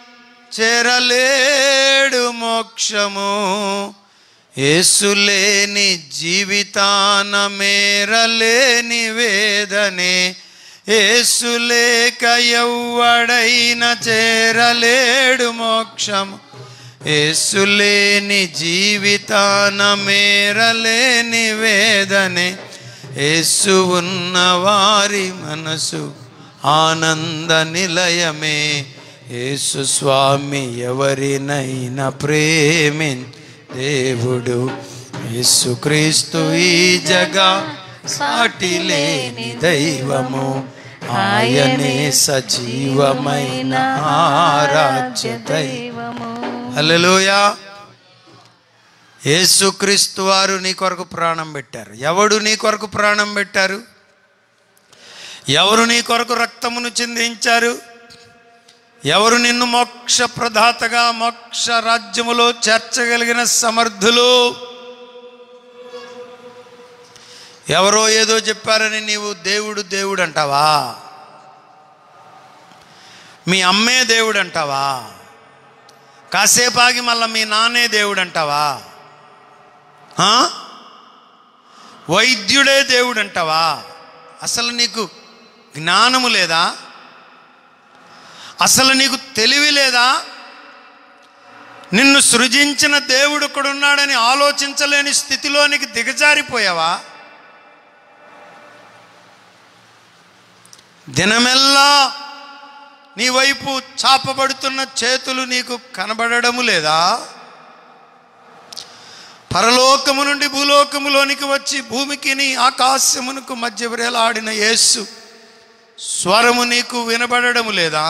చేరలేడు మోక్షము యేసు లేని జీవితాన మేరలేని వేదనే యేసు లేక ఎవ్వడైనా చేరలేడు మోక్షము యేసు లేని జీవితాన మేరలేని వేదనే యేసు ఉన్న వారి మనసు ఆనంద నిలయమే యేసు స్వామి ఎవరినైనా ప్రేమి దేవుడు యేసుక్రీస్తు ఈ జగా సాటి లేని దైవము ఆయనే సజీవమైన ఆరాధ్య దైవము హల్లెలూయా యేసుక్రీస్తు వారు నీ కొరకు ప్రాణం పెట్టారు ఎవడు నీ కొరకు ప్రాణం పెట్టారు ఎవరు నీ కొరకు రక్తమును చిందించారు ఎవరు నిన్ను మోక్ష ప్రదాతగా మోక్ష రాజ్యములో చేర్చగలిగిన సమర్థులు ఎవరో ఏదో చెప్పారని నీవు దేవుడు దేవుడు అంటావా మీ అమ్మే దేవుడు అంటావా కాసేపు ఆగి మళ్ళీ మీ నాన్నే దేవుడు అంటావా ఆ? వైద్యుడే దేవుడు అంటావా అసలు నీకు జ్ఞానము లేదా అసలు నీకు తెలివి లేదా నిన్ను సృజించిన దేవుడు ఉన్నాడని ఆలోచించలేని స్థితిలోనికి దిగజారిపోయావా దినమెల్లా నీ వైపు చాపబడుతున్న చేతులు నీకు కనబడడము లేదా పరలోకము నుండి భూలోకములోనికి వచ్చి భూమికిని ఆకాశమునకు మధ్య వేలాడిన యేసు స్వరము నీకు వినబడడము లేదా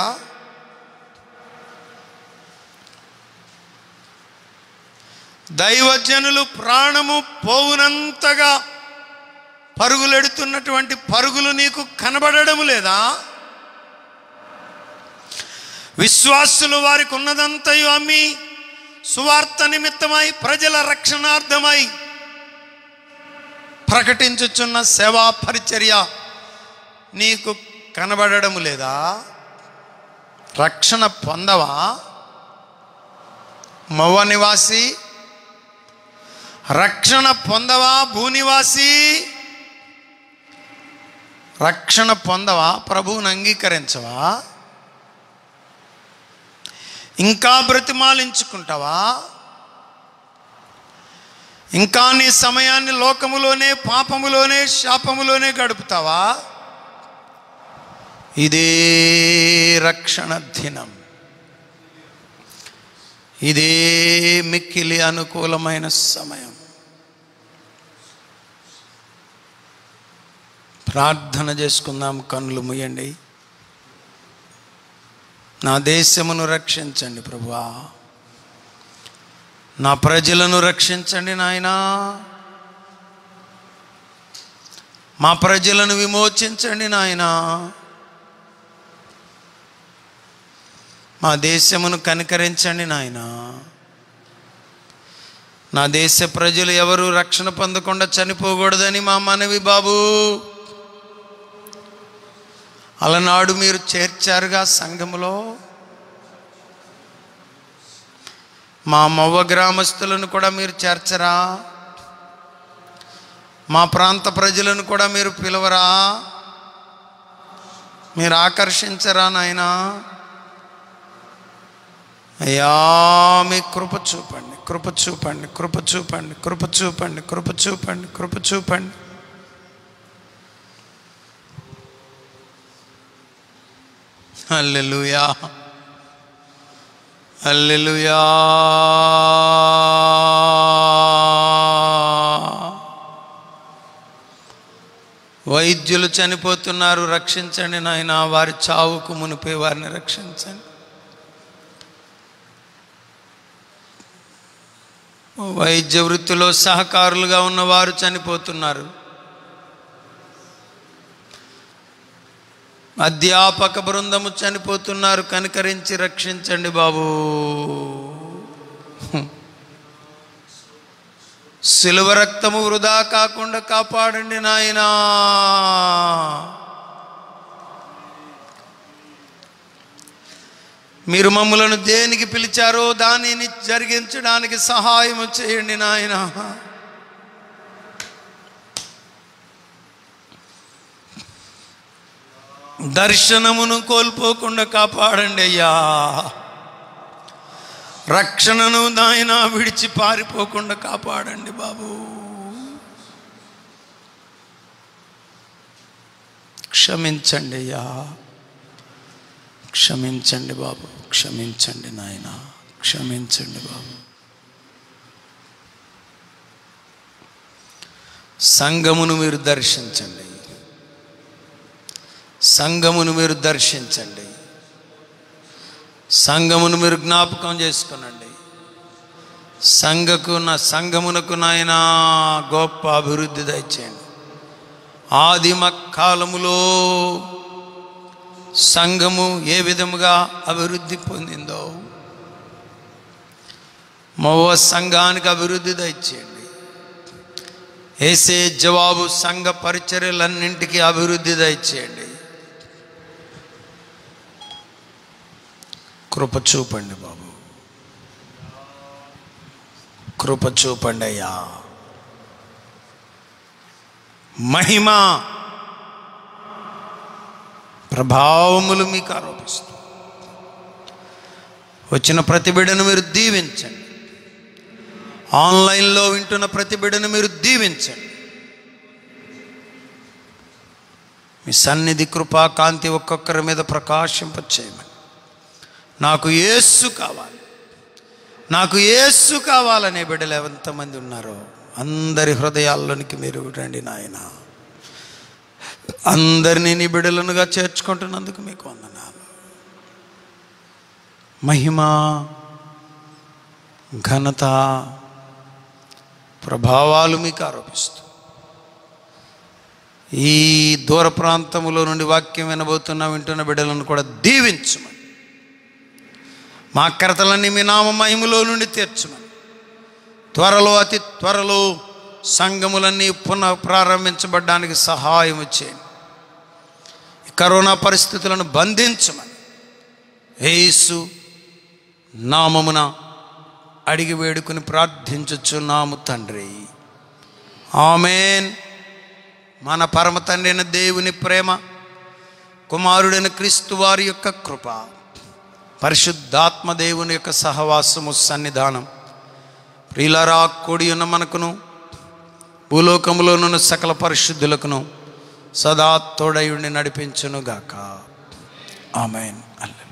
దైవజనులు ప్రాణము పోవునంతగా పరుగులెడుతున్నటువంటి పరుగులు నీకు కనబడడము లేదా విశ్వాసులు వారికి ఉన్నదంతయు అమ్మి సువార్త నిమిత్తమై ప్రజల రక్షణార్థమై ప్రకటించుచున్న సేవా పరిచర్య నీకు కనబడడము లేదా రక్షణ పొందవా మవ్వ నివాసి రక్షణ పొందవా భూనివాసి రక్షణ పొందవా ప్రభువుని అంగీకరించవా ఇంకా బ్రతిమాలించుకుంటావా ఇంకా నీ సమయాన్ని లోకములోనే పాపములోనే శాపములోనే గడుపుతావా ఇదే రక్షణ దినం ఇదే మిక్కిలి అనుకూలమైన సమయం ప్రార్థన చేసుకుందాం కన్నులు ముయ్యండి నా దేశమును రక్షించండి ప్రభువా నా ప్రజలను రక్షించండి నాయనా మా ప్రజలను విమోచించండి నాయనా మా దేశమును కనికరించండి నాయనా నా దేశ ప్రజలు ఎవరు రక్షణ పొందకుండా చనిపోకూడదని మా మనవి బాబు అలనాడు మీరు చేర్చారుగా సంఘములో మా మవ్వ గ్రామస్తులను కూడా మీరు చేర్చరా మా ప్రాంత ప్రజలను కూడా మీరు పిలవరా మీరు ఆకర్షించరా నాయనా అయ్యా మీ కృప చూపండి కృప చూపండి కృప చూపండి కృప చూపండి కృప చూపండి కృప చూపండి హల్లెలూయా హల్లెలూయా వైద్యులు చనిపోతున్నారు రక్షించండి నాయన వారి చావుకు మునిపే వారిని రక్షించండి వైద్య వృత్తిలో సహకారులుగా ఉన్నవారు చనిపోతున్నారు అధ్యాపక బృందము చనిపోతున్నారు కనికరించి రక్షించండి బాబు సిలువ రక్తము వృధా కాకుండా కాపాడండి నాయనా మీరు మమ్మలను దేనికి పిలిచారో దానిని జరిగించడానికి సహాయము చేయండి నాయన దర్శనమును కోల్పోకుండా కాపాడండి అయ్యా రక్షణను నాయన విడిచి పారిపోకుండా కాపాడండి బాబు క్షమించండి అయ్యా క్షమించండి బాబు క్షమించండి నాయన క్షమించండి బాబు సంఘమును మీరు దర్శించండి సంఘమును మీరు దర్శించండి సంఘమును మీరు జ్ఞాపకం చేసుకునండి సంఘకు నా సంఘమునకు నాయన గొప్ప అభివృద్ధి దయచేయండి ఆదిమ కాలములో సంఘము ఏ విధముగా అభివృద్ధి పొందిందో మవ సంఘానికి అభివృద్ధి దయచేయండి ఏసే జవాబు సంఘ పరిచర్యలన్నింటికీ అభివృద్ధి దయచేయండి కృప చూపండి బాబు కృప చూపండి అయ్యా మహిమ ప్రభావములు మీకు ఆరోపిస్తూ వచ్చిన ప్రతి బిడ్డను మీరు దీవించండి ఆన్లైన్లో వింటున్న ప్రతి బిడ్డను మీరు దీవించండి మీ సన్నిధి కృపా కాంతి ఒక్కొక్కరి మీద ప్రకాశింపచేయమని నాకు యేస్సు కావాలి నాకు యేస్సు కావాలనే బిడ్డలు ఎంతమంది ఉన్నారో అందరి హృదయాల్లోనికి మీరు రండి నాయన అందరినీ నీ బిడ్డలనుగా చేర్చుకుంటున్నందుకు మీకు వందనాలు మహిమ ఘనత ప్రభావాలు మీకు ఆరోపిస్తూ ఈ దూర ప్రాంతములో నుండి వాక్యం వినబోతున్న వింటున్న బిడ్డలను కూడా దీవించమని మా కరతలన్నీ మీ నామ మహిమలో నుండి తీర్చమని త్వరలో అతి త్వరలో సంఘములన్నీ పునః ప్రారంభించబడ్డానికి సహాయం చేయండి ఈ కరోనా పరిస్థితులను బంధించమని యేసు నామమున అడిగి వేడుకుని ప్రార్థించుచున్నాము తండ్రి ఆమెన్ మన పరమ తండ్రి అయిన దేవుని ప్రేమ కుమారుడైన క్రీస్తు వారి యొక్క కృప పరిశుద్ధాత్మ దేవుని యొక్క సహవాసము సన్నిధానం ప్రియులరా కూడి ఉన్న మనకును భూలోకములోనున్న సకల పరిశుద్ధులకును సదా తోడయుండి నడిపించునుగాక ఆమెన్ అల్లె